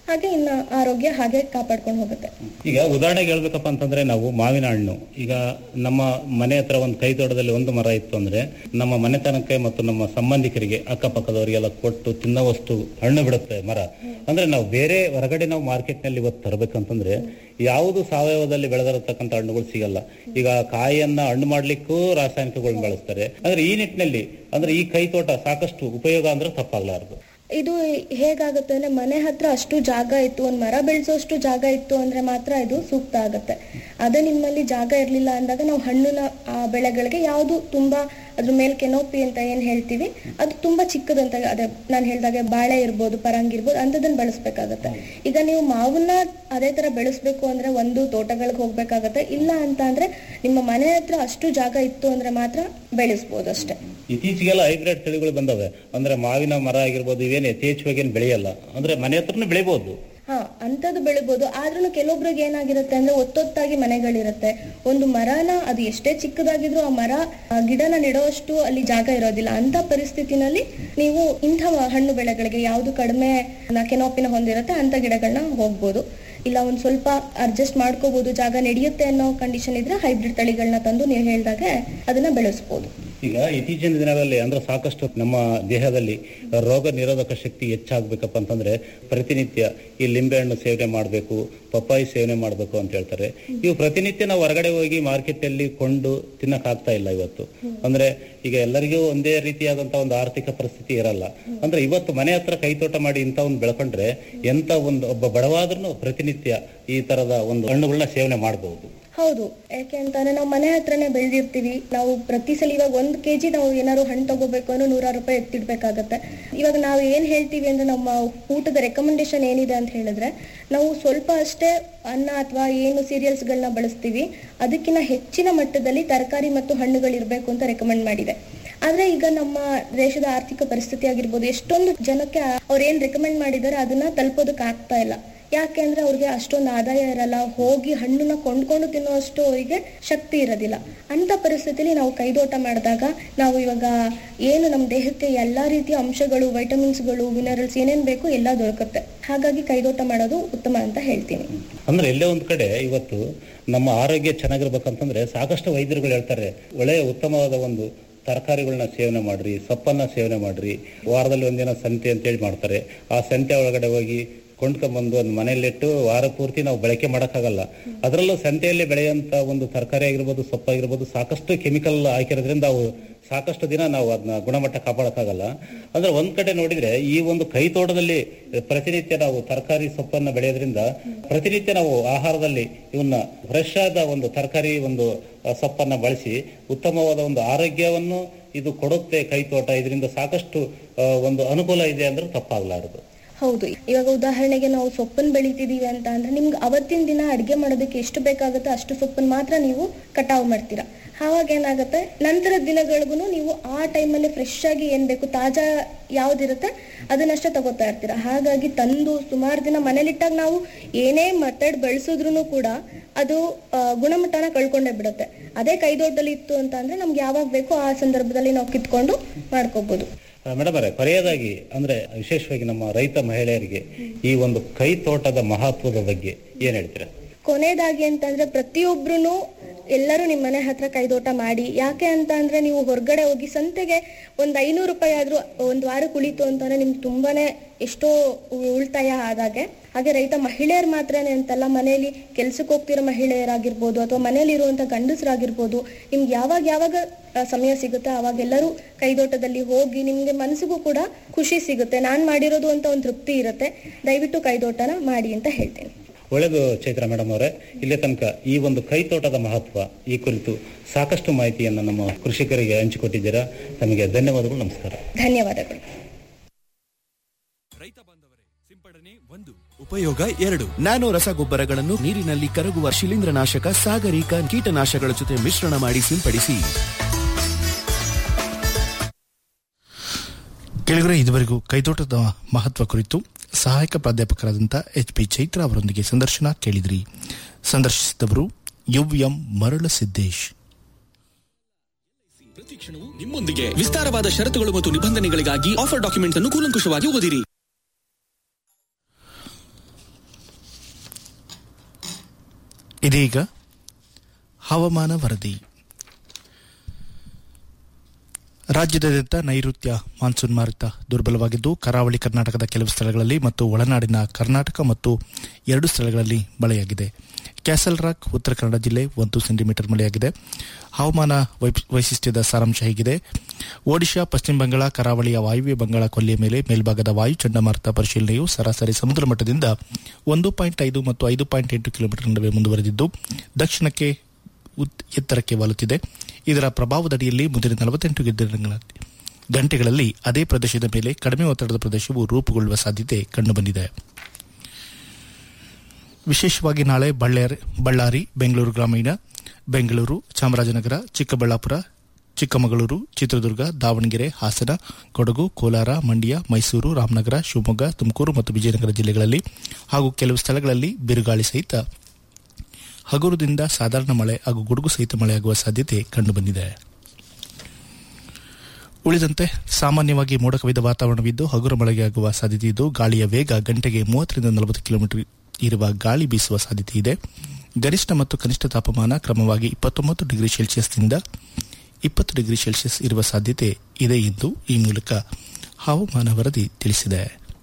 ಹಾಗೆ ಇನ್ನ ಆರೋಗ್ಯ ಹಾಗೆ ಕಾಪಾಡ್ಕೊಂಡು ಹೋಗುತ್ತೆ ಈಗ ಉದಾಹರಣೆಗೆ ಹೇಳ್ಬೇಕಪ್ಪ ಅಂತಂದ್ರೆ ನಾವು ಮಾವಿನ ಹಣ್ಣು ಈಗ ನಮ್ಮ ಮನೆ ಹತ್ರ ಒಂದು ಕೈ ತೋಟದಲ್ಲಿ ಒಂದು ಮರ ಇತ್ತು ಅಂದ್ರೆ ನಮ್ಮ ಮನೆತನಕ್ಕೆ ಮತ್ತು ನಮ್ಮ ಸಂಬಂಧಿಕರಿಗೆ ಅಕ್ಕಪಕ್ಕದವರಿಗೆಲ್ಲ ಕೊಟ್ಟು ತಿನ್ನೋ ವಸ್ತು ಹಣ್ಣು ಬಿಡುತ್ತೆ ಮರ ಅಂದ್ರೆ ನಾವು ಬೇರೆ ಹೊರಗಡೆ ನಾವು ಮಾರ್ಕೆಟ್ ನಲ್ಲಿ ಇವತ್ತು ತರಬೇಕಂತಂದ್ರೆ ಯಾವುದು ಸಾವಯವದಲ್ಲಿ ಬೆಳೆದಿರತಕ್ಕಂಥ ಹಣ್ಣುಗಳು ಸಿಗಲ್ಲ ಈಗ ಕಾಯಿಯನ್ನ ಹಣ್ಣು ಮಾಡ್ಲಿಕ್ಕೂ ರಾಸಾಯನಿಕಗಳನ್ನ ಬಳಸ್ತಾರೆ ಅಂದ್ರೆ ಈ ನಿಟ್ಟಿನಲ್ಲಿ ಅಂದ್ರೆ ಈ ಕೈ ತೋಟ ಸಾಕಷ್ಟು ಉಪಯೋಗ ಅಂದ್ರೆ ತಪ್ಪಾಗ್ಲಾರ್ದು ಇದು ಹೇಗಾಗುತ್ತೆ ಅಂದ್ರೆ ಮನೆ ಹತ್ರ ಅಷ್ಟು ಜಾಗ ಇತ್ತು ಒಂದ್ ಮರ ಬೆಳೆಸೋಷ್ಟು ಜಾಗ ಇತ್ತು ಅಂದ್ರೆ ಮಾತ್ರ ಇದು ಸೂಕ್ತ ಆಗುತ್ತೆ ಅದೇ ನಿಮ್ಮಲ್ಲಿ ಜಾಗ ಇರ್ಲಿಲ್ಲ ಅಂದಾಗ ನಾವು ಹಣ್ಣಿನ ಆ, ಬೆಳೆಗಳಿಗೆ ಯಾವುದು ತುಂಬಾ ಅದ್ರ ಮೇಲೆ ಕೆನೋಪಿ ಅಂತ ಏನ್ ಹೇಳ್ತೀವಿ ಅದು ತುಂಬಾ ಚಿಕ್ಕದಂತ ಅದೇ ನಾನು ಹೇಳ್ದಾಗೆ ಬಾಳೆ ಇರ್ಬೋದು ಪರಂಗಿ ಇರ್ಬೋದು ಅಂತದನ್ನ ಬಳಸ್ಬೇಕಾಗತ್ತೆ ಈಗ ನೀವು ಮಾವನ್ನ ಅದೇ ತರ ಬೆಳೆಸ್ಬೇಕು ಅಂದ್ರೆ ಒಂದು ತೋಟಗಳಿಗೆ ಹೋಗ್ಬೇಕಾಗತ್ತೆ ಇಲ್ಲ ಅಂತ ಅಂದ್ರೆ ನಿಮ್ಮ ಮನೆ ಹತ್ರ ಅಷ್ಟು ಜಾಗ ಇತ್ತು ಅಂದ್ರೆ ಮಾತ್ರ ಬೆಳೆಸ್ಬೋದು ಅಷ್ಟೇ ಇತ್ತೀಚೆಗೆಲ್ಲ ಹೈಬ್ರಿಡ್ ತಳಿಗಳು ಬಂದವೆ ಅಂದ್ರೆ ಮಾವಿನ ಮರ ಆಗಿರ್ಬೋದು ಇವೇನು ಯಥೇಚ್ಛವಾಗಿ ಏನು ಬೆಳೆಯಲ್ಲ ಅಂದ್ರೆ ಮನೆ ಹತ್ರನೂ ಬೆಳಿಬಹುದು ಹಾ ಅಂತದ್ದು ಬೆಳಿಬೋದು ಆದ್ರೂ ಕೆಲವೊಬ್ರಿಗೆ ಏನಾಗಿರುತ್ತೆ ಅಂದ್ರೆ ಒತ್ತೊತ್ತಾಗಿ ಮನೆಗಳಿರುತ್ತೆ ಒಂದು ಮರನ ಅದು ಎಷ್ಟೇ ಚಿಕ್ಕದಾಗಿದ್ರು ಆ ಮರ ಆ ಗಿಡನ ನೆಡೋಷ್ಟು ಅಲ್ಲಿ ಜಾಗ ಇರೋದಿಲ್ಲ ಅಂತ ಪರಿಸ್ಥಿತಿನಲ್ಲಿ ನೀವು ಇಂಥ ಹಣ್ಣು ಬೆಳೆಗಳಿಗೆ ಯಾವ್ದು ಕಡಿಮೆ ಕೆನೋಪಿನ ಹೊಂದಿರುತ್ತೆ ಅಂತ ಗಿಡಗಳನ್ನ ಹೋಗ್ಬೋದು ಇಲ್ಲ ಒಂದ್ ಸ್ವಲ್ಪ ಅಡ್ಜಸ್ಟ್ ಮಾಡ್ಕೋಬಹುದು ಜಾಗ ನಡೆಯುತ್ತೆ ಅನ್ನೋ ಕಂಡೀಷನ್ ಇದ್ರೆ ಹೈಬ್ರಿಡ್ ತಳಿಗಳನ್ನ ತಂದು ನೀವು ಹೇಳ್ದಾಗೆ ಅದನ್ನ ಬೆಳೆಸ್ಬೋದು ಈಗ ಇತ್ತೀಚಿನ ದಿನಗಳಲ್ಲಿ ಅಂದ್ರೆ ಸಾಕಷ್ಟು ನಮ್ಮ ದೇಹದಲ್ಲಿ ರೋಗ ನಿರೋಧಕ ಶಕ್ತಿ ಹೆಚ್ಚಾಗ್ಬೇಕಪ್ಪ ಅಂತಂದ್ರೆ ಪ್ರತಿನಿತ್ಯ ಈ ಲಿಂಬೆಹಣ್ಣು ಸೇವನೆ ಮಾಡಬೇಕು ಪಪ್ಪಾಯಿ ಸೇವನೆ ಮಾಡಬೇಕು ಅಂತ ಹೇಳ್ತಾರೆ ಇವು ಪ್ರತಿನಿತ್ಯ ನಾವು ಹೊರಗಡೆ ಹೋಗಿ ಮಾರ್ಕೆಟ್ ಅಲ್ಲಿ ಕೊಂಡು ತಿನ್ನಕ್ ಆಗ್ತಾ ಇಲ್ಲ ಇವತ್ತು ಅಂದ್ರೆ ಈಗ ಎಲ್ಲರಿಗೂ ಒಂದೇ ರೀತಿಯಾದಂತ ಒಂದು ಆರ್ಥಿಕ ಪರಿಸ್ಥಿತಿ ಇರಲ್ಲ ಅಂದ್ರೆ ಇವತ್ತು ಮನೆ ಹತ್ರ ಕೈತೋಟ ಮಾಡಿ ಇಂಥ ಒಂದು ಬೆಳ್ಕೊಂಡ್ರೆ ಎಂತ ಒಂದು ಒಬ್ಬ ಬಡವಾದ್ರೂ ಪ್ರತಿನಿತ್ಯ ಈ ತರದ ಒಂದು ಹಣ್ಣುಗಳನ್ನ ಸೇವನೆ ಮಾಡಬಹುದು ಹೌದು ಯಾಕೆ ಅಂತಂದ್ರೆ ನಾವು ಮನೆ ಹತ್ರನೇ ಬೆಳೆದಿರ್ತೀವಿ ನಾವು ಪ್ರತಿ ಸಲ ಇವಾಗ ಒಂದ್ ಕೆಜಿ ನಾವು ಏನಾದ್ರು ಹಣ್ಣು ತಗೋಬೇಕು ಅಂದ್ರೆ ನೂರಾರು ರೂಪಾಯಿ ಎತ್ತಿಡ್ಬೇಕಾಗತ್ತೆ ಇವಾಗ ನಾವು ಏನ್ ಹೇಳ್ತೀವಿ ಅಂದ್ರೆ ನಮ್ಮ ಊಟದ ರೆಕಮೆಂಡೇಶನ್ ಏನಿದೆ ಅಂತ ಹೇಳಿದ್ರೆ ನಾವು ಸ್ವಲ್ಪ ಅಷ್ಟೇ ಅನ್ನ ಅಥವಾ ಏನು ಸೀರಿಯಲ್ಸ್ ಗಳನ್ನ ಬಳಸ್ತೀವಿ ಅದಕ್ಕಿಂತ ಹೆಚ್ಚಿನ ಮಟ್ಟದಲ್ಲಿ ತರಕಾರಿ ಮತ್ತು ಹಣ್ಣುಗಳಿರ್ಬೇಕು ಅಂತ ರೆಕಮೆಂಡ್ ಮಾಡಿದೆ ಆದ್ರೆ ಈಗ ನಮ್ಮ ದೇಶದ ಆರ್ಥಿಕ ಪರಿಸ್ಥಿತಿ ಆಗಿರ್ಬೋದು ಎಷ್ಟೊಂದು ಜನಕ್ಕೆ ಅವ್ರು ಏನ್ ರೆಕಮೆಂಡ್ ಮಾಡಿದ್ದಾರೆ ಅದನ್ನ ತಲುಪೋದಕ್ಕೆ ಆಗ್ತಾ ಇಲ್ಲ ಯಾಕೆ ಅಂದ್ರೆ ಅವ್ರಿಗೆ ಅಷ್ಟೊಂದು ಆದಾಯ ಇರಲ್ಲ ಹೋಗಿ ಹಣ್ಣನ್ನ ಕೊಂಡ್ಕೊಂಡು ತಿನ್ನುವಷ್ಟು ಅವರಿಗೆ ಶಕ್ತಿ ಇರೋದಿಲ್ಲ ಅಂತ ಪರಿಸ್ಥಿತಿಲಿ ನಾವು ಕೈದೋಟ ಮಾಡಿದಾಗ ನಾವು ಇವಾಗ ಏನು ನಮ್ಮ ದೇಹಕ್ಕೆ ಎಲ್ಲಾ ರೀತಿಯ ಅಂಶಗಳು ವೈಟಮಿನ್ಸ್ಗಳು ಮಿನರಲ್ಸ್ ಏನೇನ್ ಬೇಕು ಎಲ್ಲ ದೊರಕುತ್ತೆ ಹಾಗಾಗಿ ಕೈದೋಟ ಮಾಡೋದು ಉತ್ತಮ ಅಂತ ಹೇಳ್ತೀನಿ ಅಂದ್ರೆ ಎಲ್ಲೇ ಒಂದ್ ಕಡೆ ಇವತ್ತು ನಮ್ಮ ಆರೋಗ್ಯ ಚೆನ್ನಾಗಿರ್ಬೇಕಂತಂದ್ರೆ ಸಾಕಷ್ಟು ವೈದ್ಯರುಗಳು ಹೇಳ್ತಾರೆ ಒಳ್ಳೆಯ ಉತ್ತಮವಾದ ಒಂದು ತರಕಾರಿಗಳನ್ನ ಸೇವನೆ ಮಾಡ್ರಿ ಸೊಪ್ಪನ್ನ ಸೇವನೆ ಮಾಡ್ರಿ ವಾರದಲ್ಲಿ ಒಂದಿನ ಸಂತೆ ಅಂತೇಳಿ ಮಾಡ್ತಾರೆ ಆ ಸಂತೆ ಒಳಗಡೆ ಹೋಗಿ ಕೊಂಡ್ಕೊಂಡ್ಬಂದು ಒಂದು ಮನೆಯಲ್ಲಿಟ್ಟು ವಾರ ಪೂರ್ತಿ ನಾವು ಬಳಕೆ ಮಾಡೋಕ್ಕಾಗಲ್ಲ ಅದರಲ್ಲೂ ಸಂತೆಯಲ್ಲಿ ಬೆಳೆಯುವಂತ ಒಂದು ತರಕಾರಿ ಆಗಿರ್ಬೋದು ಸೊಪ್ಪಾಗಿರ್ಬೋದು ಸಾಕಷ್ಟು ಕೆಮಿಕಲ್ ಹಾಕಿರೋದ್ರಿಂದ ಅವು ಸಾಕಷ್ಟು ದಿನ ನಾವು ಅದನ್ನ ಗುಣಮಟ್ಟ ಕಾಪಾಡಕ್ಕಾಗಲ್ಲ ಅಂದ್ರೆ ಒಂದ್ ಕಡೆ ನೋಡಿದ್ರೆ ಈ ಒಂದು ಕೈ ತೋಟದಲ್ಲಿ ಪ್ರತಿನಿತ್ಯ ನಾವು ತರಕಾರಿ ಸೊಪ್ಪನ್ನ ಬೆಳೆಯೋದ್ರಿಂದ ಪ್ರತಿನಿತ್ಯ ನಾವು ಆಹಾರದಲ್ಲಿ ಇವನ್ನ ಫ್ರೆಶ್ ಆದ ಒಂದು ತರಕಾರಿ ಒಂದು ಆ, ಸೊಪ್ಪನ್ನ ಬಳಸಿ ಉತ್ತಮವಾದ ಒಂದು ಆರೋಗ್ಯವನ್ನು ಇದು ಕೊಡುತ್ತೆ ಕೈ ತೋಟ ಇದರಿಂದ ಸಾಕಷ್ಟು ಆ, ಒಂದು ಅನುಕೂಲ ಇದೆ ಅಂದ್ರೆ ತಪ್ಪಾಗ್ಲಾರದು ಹೌದು ಇವಾಗ ಉದಾಹರಣೆಗೆ ನಾವು ಸೊಪ್ಪನ್ನು ಬೆಳಿತಿದೀವಿ ಅಂತ ಅಂದ್ರೆ ನಿಮ್ಗೆ ಅವತ್ತಿನ ದಿನ ಅಡ್ಗೆ ಮಾಡೋದಕ್ಕೆ ಎಷ್ಟು ಬೇಕಾಗುತ್ತೋ ಅಷ್ಟು ಸೊಪ್ಪನ್ನು ಮಾತ್ರ ನೀವು ಕಟಾವು ಮಾಡ್ತೀರಾ ಆವಾಗ ಏನಾಗುತ್ತೆ ನಂತರದ ದಿನಗಳಿಗೂ ನೀವು ಆ ಟೈಮಲ್ಲಿ ಫ್ರೆಶ್ ಆಗಿ ಏನ್ ಬೇಕು ತಾಜಾ ಯಾವ್ದಿರುತ್ತೆ ಅದನ್ನಷ್ಟೇ ತಗೋತಾ ಇರ್ತೀರಾ ಹಾಗಾಗಿ ತಂದು ಸುಮಾರು ದಿನ ಮನೇಲಿಟ್ಟಾಗ ನಾವು ಏನೇ ಮೆಥಡ್ ಬೆಳೆಸಿದ್ರು ಕೂಡ ಅದು ಆ, ಗುಣಮಟ್ಟನ ಕಳ್ಕೊಂಡೇ ಬಿಡುತ್ತೆ ಅದೇ ಕೈದೋಟದಲ್ಲಿ ಇತ್ತು ಅಂತ ಅಂದ್ರೆ ನಮ್ಗೆ ಯಾವಾಗ ಬೇಕೋ ಆ ಸಂದರ್ಭದಲ್ಲಿ ನಾವು ಕಿತ್ಕೊಂಡು ಮಾಡ್ಕೋಬಹುದು ಮೇಡಮ್ ಅವರೇ ಕೊನೆಯದಾಗಿ ಅಂದ್ರೆ ವಿಶೇಷವಾಗಿ ನಮ್ಮ ರೈತ ಮಹಿಳೆಯರಿಗೆ ಈ ಒಂದು ಕೈ ತೋಟದ ಮಹತ್ವದ ಬಗ್ಗೆ ಏನ್ ಹೇಳ್ತೀರಾ ಕೊನೆಯದಾಗಿ ಅಂತಂದ್ರೆ ಪ್ರತಿಯೊಬ್ರು ಎಲ್ಲರೂ ನಿಮ್ಮ ಮನೆ ಹತ್ರ ಕೈದೋಟ ಮಾಡಿ ಯಾಕೆ ಅಂತ ಅಂದ್ರೆ ನೀವು ಹೊರಗಡೆ ಹೋಗಿ ಸಂತೆಗೆ ಒಂದ್ ಐನೂರು ರೂಪಾಯಿ ಆದ್ರೂ ಒಂದ್ ವಾರ ಕುಳಿತು ಅಂತಂದ್ರೆ ನಿಮ್ಗೆ ತುಂಬಾನೇ ಎಷ್ಟೋ ಉ- ಉಳಿತಾಯ ಆದಾಗೆ ಹಾಗೆ ರೈತ ಮಹಿಳೆಯರು ಮಾತ್ರನೇ ಅಂತಲ್ಲ ಮನೆಯಲ್ಲಿ ಕೆಲ್ಸಕ್ಕೆ ಹೋಗ್ತಿರೋ ಮಹಿಳೆಯರಾಗಿರ್ಬೋದು ಅಥವಾ ಮನೇಲಿ ಇರುವಂತ ಗಂಡಸರಾಗಿರ್ಬೋದು ನಿಮ್ಗೆ ಯಾವಾಗ ಯಾವಾಗ ಆ, ಸಮಯ ಸಿಗುತ್ತೆ ಅವಾಗ ಎಲ್ಲರೂ ಕೈದೋಟದಲ್ಲಿ ಹೋಗಿ ನಿಮ್ಗೆ ಮನಸ್ಸಿಗೂ ಕೂಡ ಖುಷಿ ಸಿಗುತ್ತೆ ನಾನ್ ಮಾಡಿರೋದು ಅಂತ ಒಂದು ತೃಪ್ತಿ ಇರುತ್ತೆ ದಯವಿಟ್ಟು ಕೈದೋಟನ ಮಾಡಿ ಅಂತ ಹೇಳ್ತೀನಿ ಒಳ್ಳೆಯದು ಚೈತ್ರ ಮೇಡಮ್ ಅವರೇ ಇಲ್ಲೇ ತನಕ ಈ ಒಂದು ಕೈ ತೋಟದ ಮಹತ್ವ ಈ ಕುರಿತು ಸಾಕಷ್ಟು ಮಾಹಿತಿಯನ್ನು ನಮ್ಮ ಕೃಷಿಕರಿಗೆ ಹಂಚಿಕೊಟ್ಟಿದ್ದೀರಾ ತಮಗೆ ಧನ್ಯವಾದಗಳು ನಮಸ್ಕಾರ ಧನ್ಯವಾದಗಳು ಉಪಯೋಗ ಎರಡು ನ್ಯಾನೋ ರಸಗೊಬ್ಬರಗಳನ್ನು ನೀರಿನಲ್ಲಿ ಕರಗುವ ಶಿಲೀಂಧ್ರನಾಶಕ ಸಾಗರಿಕ ಕೀಟನಾಶಕಗಳ ಜೊತೆ ಮಿಶ್ರಣ ಮಾಡಿ ಸಿಂಪಡಿಸಿ ಕೆಳಗರೆ ಇದುವರೆಗೂ ಕೈತೋಟದ ಮಹತ್ವ ಕುರಿತು ಸಹಾಯಕ ಪ್ರಾಧ್ಯಾಪಕರಾದಂಥ ಎಚ್ ಪಿ ಚೈತ್ರ ಅವರೊಂದಿಗೆ ಸಂದರ್ಶನ ಕೇಳಿದ್ರಿ ಸಂದರ್ಶಿಸಿದವರು ಯು ಎಂ ಮರಳ ಸಿದ್ದೇಶ್ ಪ್ರತಿಕ್ಷಣವು ನಿಮ್ಮೊಂದಿಗೆ ವಿಸ್ತಾರವಾದ ಷರತ್ತುಗಳು ಮತ್ತು ನಿಬಂಧನೆಗಳಿಗಾಗಿ ಆಫರ್ ಡಾಕ್ಯುಮೆಂಟ್ಸ್ ಅನ್ನು ಕೂಲಂಕುಷವಾಗಿ ಓದಿರಿ ಇದೀಗ ಹವಾಮಾನ ವರದಿ ರಾಜ್ಯದಾದ್ಯಂತ ನೈಋತ್ಯ ಮಾನ್ಸೂನ್ ಮಾರುತ ದುರ್ಬಲವಾಗಿದ್ದು ಕರಾವಳಿ ಕರ್ನಾಟಕದ ಕೆಲವು ಸ್ಥಳಗಳಲ್ಲಿ ಮತ್ತು ಒಳನಾಡಿನ ಕರ್ನಾಟಕ ಮತ್ತು ಎರಡು ಸ್ಥಳಗಳಲ್ಲಿ ಮಳೆಯಾಗಿದೆ ಕ್ಯಾಸಲ್ ರಾಕ್ ಉತ್ತರ ಕನ್ನಡ ಜಿಲ್ಲೆ ಒಂದು ಸೆಂಟಿಮೀಟರ್ ಮಳೆಯಾಗಿದೆ ಹವಾಮಾನ ವೈಪ್- ವೈಶಿಷ್ಟ್ಯದ ಸಾರಾಂಶ ಹೀಗಿದೆ ಒಡಿಶಾ ಪಶ್ಚಿಮ ಬಂಗಾಳ ಕರಾವಳಿಯ ವಾಯುವ್ಯ ಬಂಗಾಳ ಕೊಲ್ಲಿಯ ಮೇಲೆ ಮೇಲ್ಭಾಗದ ವಾಯು ಚಂಡಮಾರುತ ಪರಿಶೀಲನೆಯು ಸರಾಸರಿ ಸಮುದ್ರ ಮಟ್ಟದಿಂದ ಒಂದು ಪಾಯಿಂಟ್ ಐದು ಮತ್ತು ಐದು ಪಾಯಿಂಟ್ ಎಂಟು ಕಿಲೋಮೀಟರ್ ನಡುವೆ ಮುಂದುವರೆದಿದ್ದು ದಕ್ಷಿಣಕ್ಕೆ ಉತ್- ಎತ್ತರಕ್ಕೆ ವಾಲುತ್ತಿದೆ ಇದರ ಪ್ರಭಾವದಡಿಯಲ್ಲಿ ಮುಂದಿನ ನಲವತ್ತೆಂಟು ಗಿಡ್ಡ- ಗಂಟೆಗಳಲ್ಲಿ ಅದೇ ಪ್ರದೇಶದ ಮೇಲೆ ಕಡಿಮೆ ಒತ್ತಡದ ಪ್ರದೇಶವು ರೂಪುಗೊಳ್ಳುವ ಸಾಧ್ಯತೆ ಕಂಡುಬಂದಿದೆ ವಿಶೇಷವಾಗಿ ನಾಳೆ ಬಳ್ಳಾರಿ ಬಳ್ಳಾರಿ ಬೆಂಗಳೂರು ಗ್ರಾಮೀಣ ಬೆಂಗಳೂರು ಚಾಮರಾಜನಗರ ಚಿಕ್ಕಬಳ್ಳಾಪುರ ಚಿಕ್ಕಮಗಳೂರು ಚಿತ್ರದುರ್ಗ ದಾವಣಗೆರೆ ಹಾಸನ ಕೊಡಗು ಕೋಲಾರ ಮಂಡ್ಯ ಮೈಸೂರು ರಾಮನಗರ ಶಿವಮೊಗ್ಗ ತುಮಕೂರು ಮತ್ತು ವಿಜಯನಗರ ಜಿಲ್ಲೆಗಳಲ್ಲಿ ಹಾಗೂ ಕೆಲವು ಸ್ಥಳಗಳಲ್ಲಿ ಬಿರುಗಾಳಿ ಸಹಿತ ಹಗುರದಿಂದ ಸಾಧಾರಣ ಮಳೆ ಹಾಗೂ ಗುಡುಗು ಸಹಿತ ಮಳೆಯಾಗುವ ಸಾಧ್ಯತೆ ಕಂಡುಬಂದಿದೆ ಉಳಿದಂತೆ ಸಾಮಾನ್ಯವಾಗಿ ಮೋಡ ಕವಿದ ವಾತಾವರಣವಿದ್ದು ಹಗುರ ಮಳೆಯಾಗುವ ಸಾಧ್ಯತೆ ಇದ್ದು ಗಾಳಿಯ ವೇಗ ಗಂಟೆಗೆ ಮೂವತ್ತರಿಂದ ನಲವತ್ತು ಕಿಲೋಮೀಟರ್ ಇರುವ ಗಾಳಿ ಬೀಸುವ ಸಾಧ್ಯತೆ ಇದೆ ಗರಿಷ್ಠ ಮತ್ತು ಕನಿಷ್ಠ ತಾಪಮಾನ ಕ್ರಮವಾಗಿ ಇಪ್ಪತ್ತೊಂಬತ್ತು ಡಿಗ್ರಿ ಸೆಲ್ಸಿಯಸ್ನಿಂದ ಇಪ್ಪತ್ತು ಡಿಗ್ರಿ ಸೆಲ್ಸಿಯಸ್ ಇರುವ ಸಾಧ್ಯತೆ ಇದೆ ಎಂದು ಈ ಮೂಲಕ ಹವಾಮಾನ ವರದಿ ತಿಳಿಸಿದೆ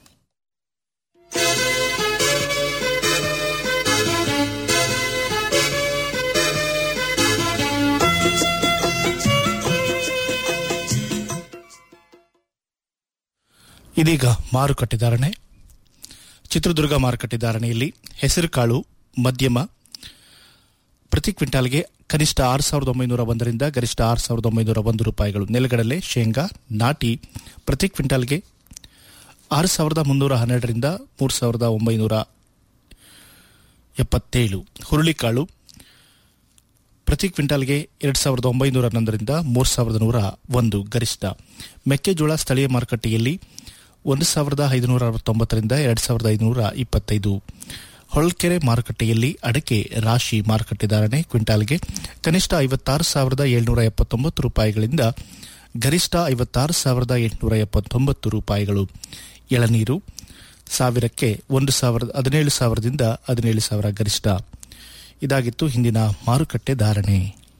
ಇದೀಗ ಮಾರುಕಟ್ಟೆ ಧಾರಣೆ ಚಿತ್ರದುರ್ಗ ಮಾರುಕಟ್ಟೆ ಧಾರಣೆಯಲ್ಲಿ ಹೆಸರುಕಾಳು ಮಧ್ಯಮ ಪ್ರತಿ ಕ್ವಿಂಟಾಲ್ಗೆ ಕನಿಷ್ಠ ಆರು ಸಾವಿರದ ಒಂಬೈನೂರ ಒಂದರಿಂದ ಗರಿಷ್ಠ ಆರು ಸಾವಿರದ ಒಂಬೈನೂರ ಒಂದು ರೂಪಾಯಿಗಳು ನೆಲಗಡಲೆ ಶೇಂಗಾ ನಾಟಿ ಪ್ರತಿ ಕ್ವಿಂಟಾಲ್ಗೆ ಆರು ಸಾವಿರದ ಮುನ್ನೂರ ಹನ್ನೆರಡರಿಂದ ಮೂರು ಸಾವಿರದ ಒಂಬೈನೂರ ಎಪ್ಪತ್ತೇಳು ಹುರುಳಿಕಾಳು ಪ್ರತಿ ಕ್ವಿಂಟಾಲ್ಗೆ ಎರಡು ಸಾವಿರದ ಒಂಬೈನೂರ ಹನ್ನೊಂದರಿಂದ ಮೂರು ಸಾವಿರದ ನೂರ ಒಂದು ಗರಿಷ್ಠ ಮೆಕ್ಕೆಜೋಳ ಸ್ಥಳೀಯ ಮಾರುಕಟ್ಟೆಯಲ್ಲಿ ಒಂದು ಸಾವಿರದ ಐದುನೂರ ಅರವತ್ತೊಂಬತ್ತರಿಂದ ಎರಡು ಸಾವಿರದ ಐದುನೂರ ಇಪ್ಪತ್ತೈದು ಹೊಳಲ್ಕೆರೆ ಮಾರುಕಟ್ಟೆಯಲ್ಲಿ ಅಡಕೆ ರಾಶಿ ಮಾರುಕಟ್ಟೆ ಧಾರಣೆ ಕ್ವಿಂಟಾಲ್ಗೆ ಕನಿಷ್ಠ ಐವತ್ತಾರು ಸಾವಿರದ ಏಳ್ನೂರ ಎಪ್ಪತ್ತೊಂಬತ್ತು ರೂಪಾಯಿಗಳಿಂದ ಗರಿಷ್ಠ ಐವತ್ತಾರು ಸಾವಿರದ ಎಂಟುನೂರ ಎಪ್ಪತ್ತೊಂಬತ್ತು ರೂಪಾಯಿಗಳು ಎಳನೀರು ಸಾವಿರಕ್ಕೆ ಒಂದು ಸಾವಿರದ ಹದಿನೇಳು ಸಾವಿರದಿಂದ ಹದಿನೇಳು ಸಾವಿರ ಗರಿಷ್ಠ ಇದಾಗಿತ್ತು ಹಿಂದಿನ ಮಾರುಕಟ್ಟೆ ಧಾರಣೆ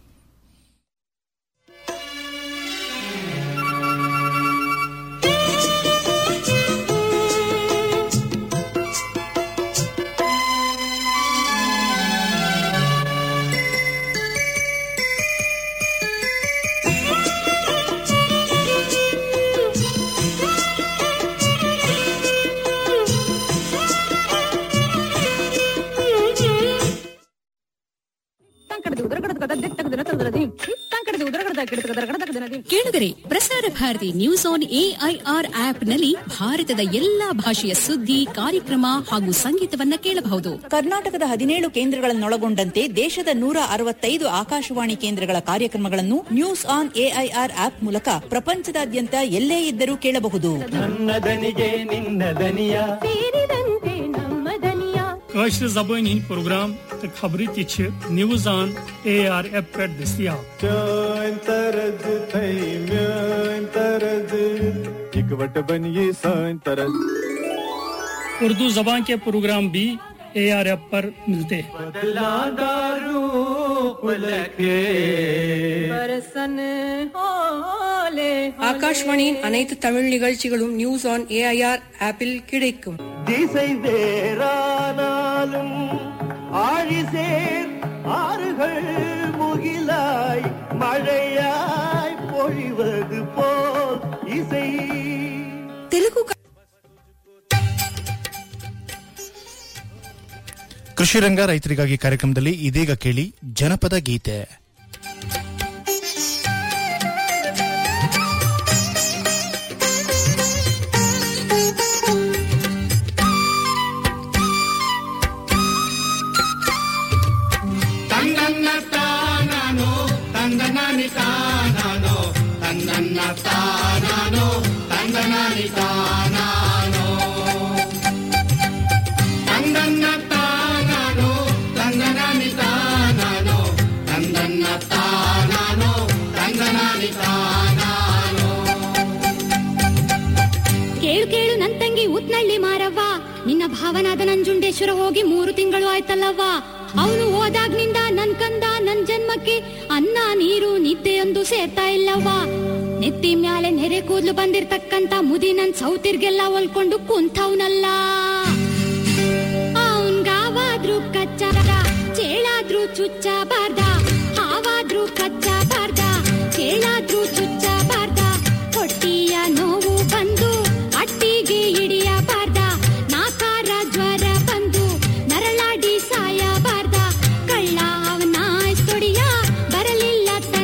ಕೇಳುಗರೆ ಪ್ರಸಾರ ಭಾರತಿ ನ್ಯೂಸ್ ಆನ್ ಎಐಆರ್ ಆಪ್ನಲ್ಲಿ ಭಾರತದ ಎಲ್ಲಾ ಭಾಷೆಯ ಸುದ್ದಿ ಕಾರ್ಯಕ್ರಮ ಹಾಗೂ ಸಂಗೀತವನ್ನ ಕೇಳಬಹುದು ಕರ್ನಾಟಕದ ಹದಿನೇಳು ಕೇಂದ್ರಗಳನ್ನೊಳಗೊಂಡಂತೆ ದೇಶದ ನೂರ ಅರವತ್ತೈದು ಆಕಾಶವಾಣಿ ಕೇಂದ್ರಗಳ ಕಾರ್ಯಕ್ರಮಗಳನ್ನು ನ್ಯೂಸ್ ಆನ್ ಎಐಆರ್ ಆಪ್ ಮೂಲಕ ಪ್ರಪಂಚದಾದ್ಯಂತ ಎಲ್ಲೇ ಇದ್ದರೂ ಕೇಳಬಹುದು ನನ್ನ ದನಿಗೆ ನಿನ್ನ ದನಿಯ ಸೇರಿದಂತೆ ನಮ್ಮ ದನಿಯ کٲشرِ زبٲنۍ ہٕنٛدۍ پروگرام تہٕ خبرٕ تہِ چھِ نِوٕز آن اے آر ایف پٮ۪ٹھ دٔستیاب چٲنۍ طرز تھے میٲنۍ طرز اِکوٹ بن یہ سٲنۍ طرز اردو زبان کے پروگرام بھی اے آر ایف پر ملتے ہیں بدلا روپ لکھے பரசன் ஹோலே ஆகாஷ்வாணியின் அனைத்து தமிழ் நிகழ்ச்சிகளும் நியூஸ் ஆன் ஏஐஆர் ஆப்பில் கிடைக்கும் திசை வேறானாலும் ஆழிசேர் ஆறுகள் முகிலாய் மழையாய் பொழிவது போல் இசை తెలుగు ಕೃಷಿ ರಂಗ ರೈತರಿಗಾಗಿ ಕಾರ್ಯಕ್ರಮದಲ್ಲಿ ಇದೀಗ ಕೇಳಿ ಜನಪದ ಗೀತೆ ತಂದನ್ನ ತಾನಾನೋ ತಂದನಾನಿ ತಾನಾನೋ ತಂದನ್ನ ತಾನಾನೋ ತಂದನಾನಿ ತಾನಾನೋ ತಂದನ್ನ ತಾನಾನೋ ತಂದನಾನಿ ತಾನಾನೋ ತಂದನ್ನ ತಾನಾನೋ ತಂದನಾನಿ ತಾನಾನೋ ಕೇಳು ಕೇಳು ನನ್ ತಂಗಿ ಉತ್ನಳ್ಳಿ ಮಾರವ್ವ ನಿನ್ನ ಭಾವನಾದ ನಂಜುಂಡೇಶ್ವರ ಹೋಗಿ ಮೂರು ತಿಂಗಳು ಆಯ್ತಲ್ಲವ್ವ ಅವನು ಹೋದಾಗ್ನಿಂದ ನನ್ ಕಂದ ನನ್ ಜನ್ಮಕ್ಕೆ ಅನ್ನ ನೀರು ನಿದ್ದೆಯೊಂದು ಸೇರ್ತಾ ಇಲ್ಲವ್ವ ನೆತ್ತಿ ಮ್ಯಾಲೆ ನೆರೆ ಕೂದ್ಲು ಬಂದಿರ್ತಕ್ಕಂತ ಮುದಿ ನನ್ ಸೌತಿರ್ಗೆಲ್ಲ ಹೊಲ್ಕೊಂಡು ಕುಂತವ್ನಲ್ಲ ಅವನ್ಗಾವಾದ್ರೂ ಕಚ್ಚಾರ ಚೇಳಾದ್ರೂ ಚುಚ್ಚ ಬಾರ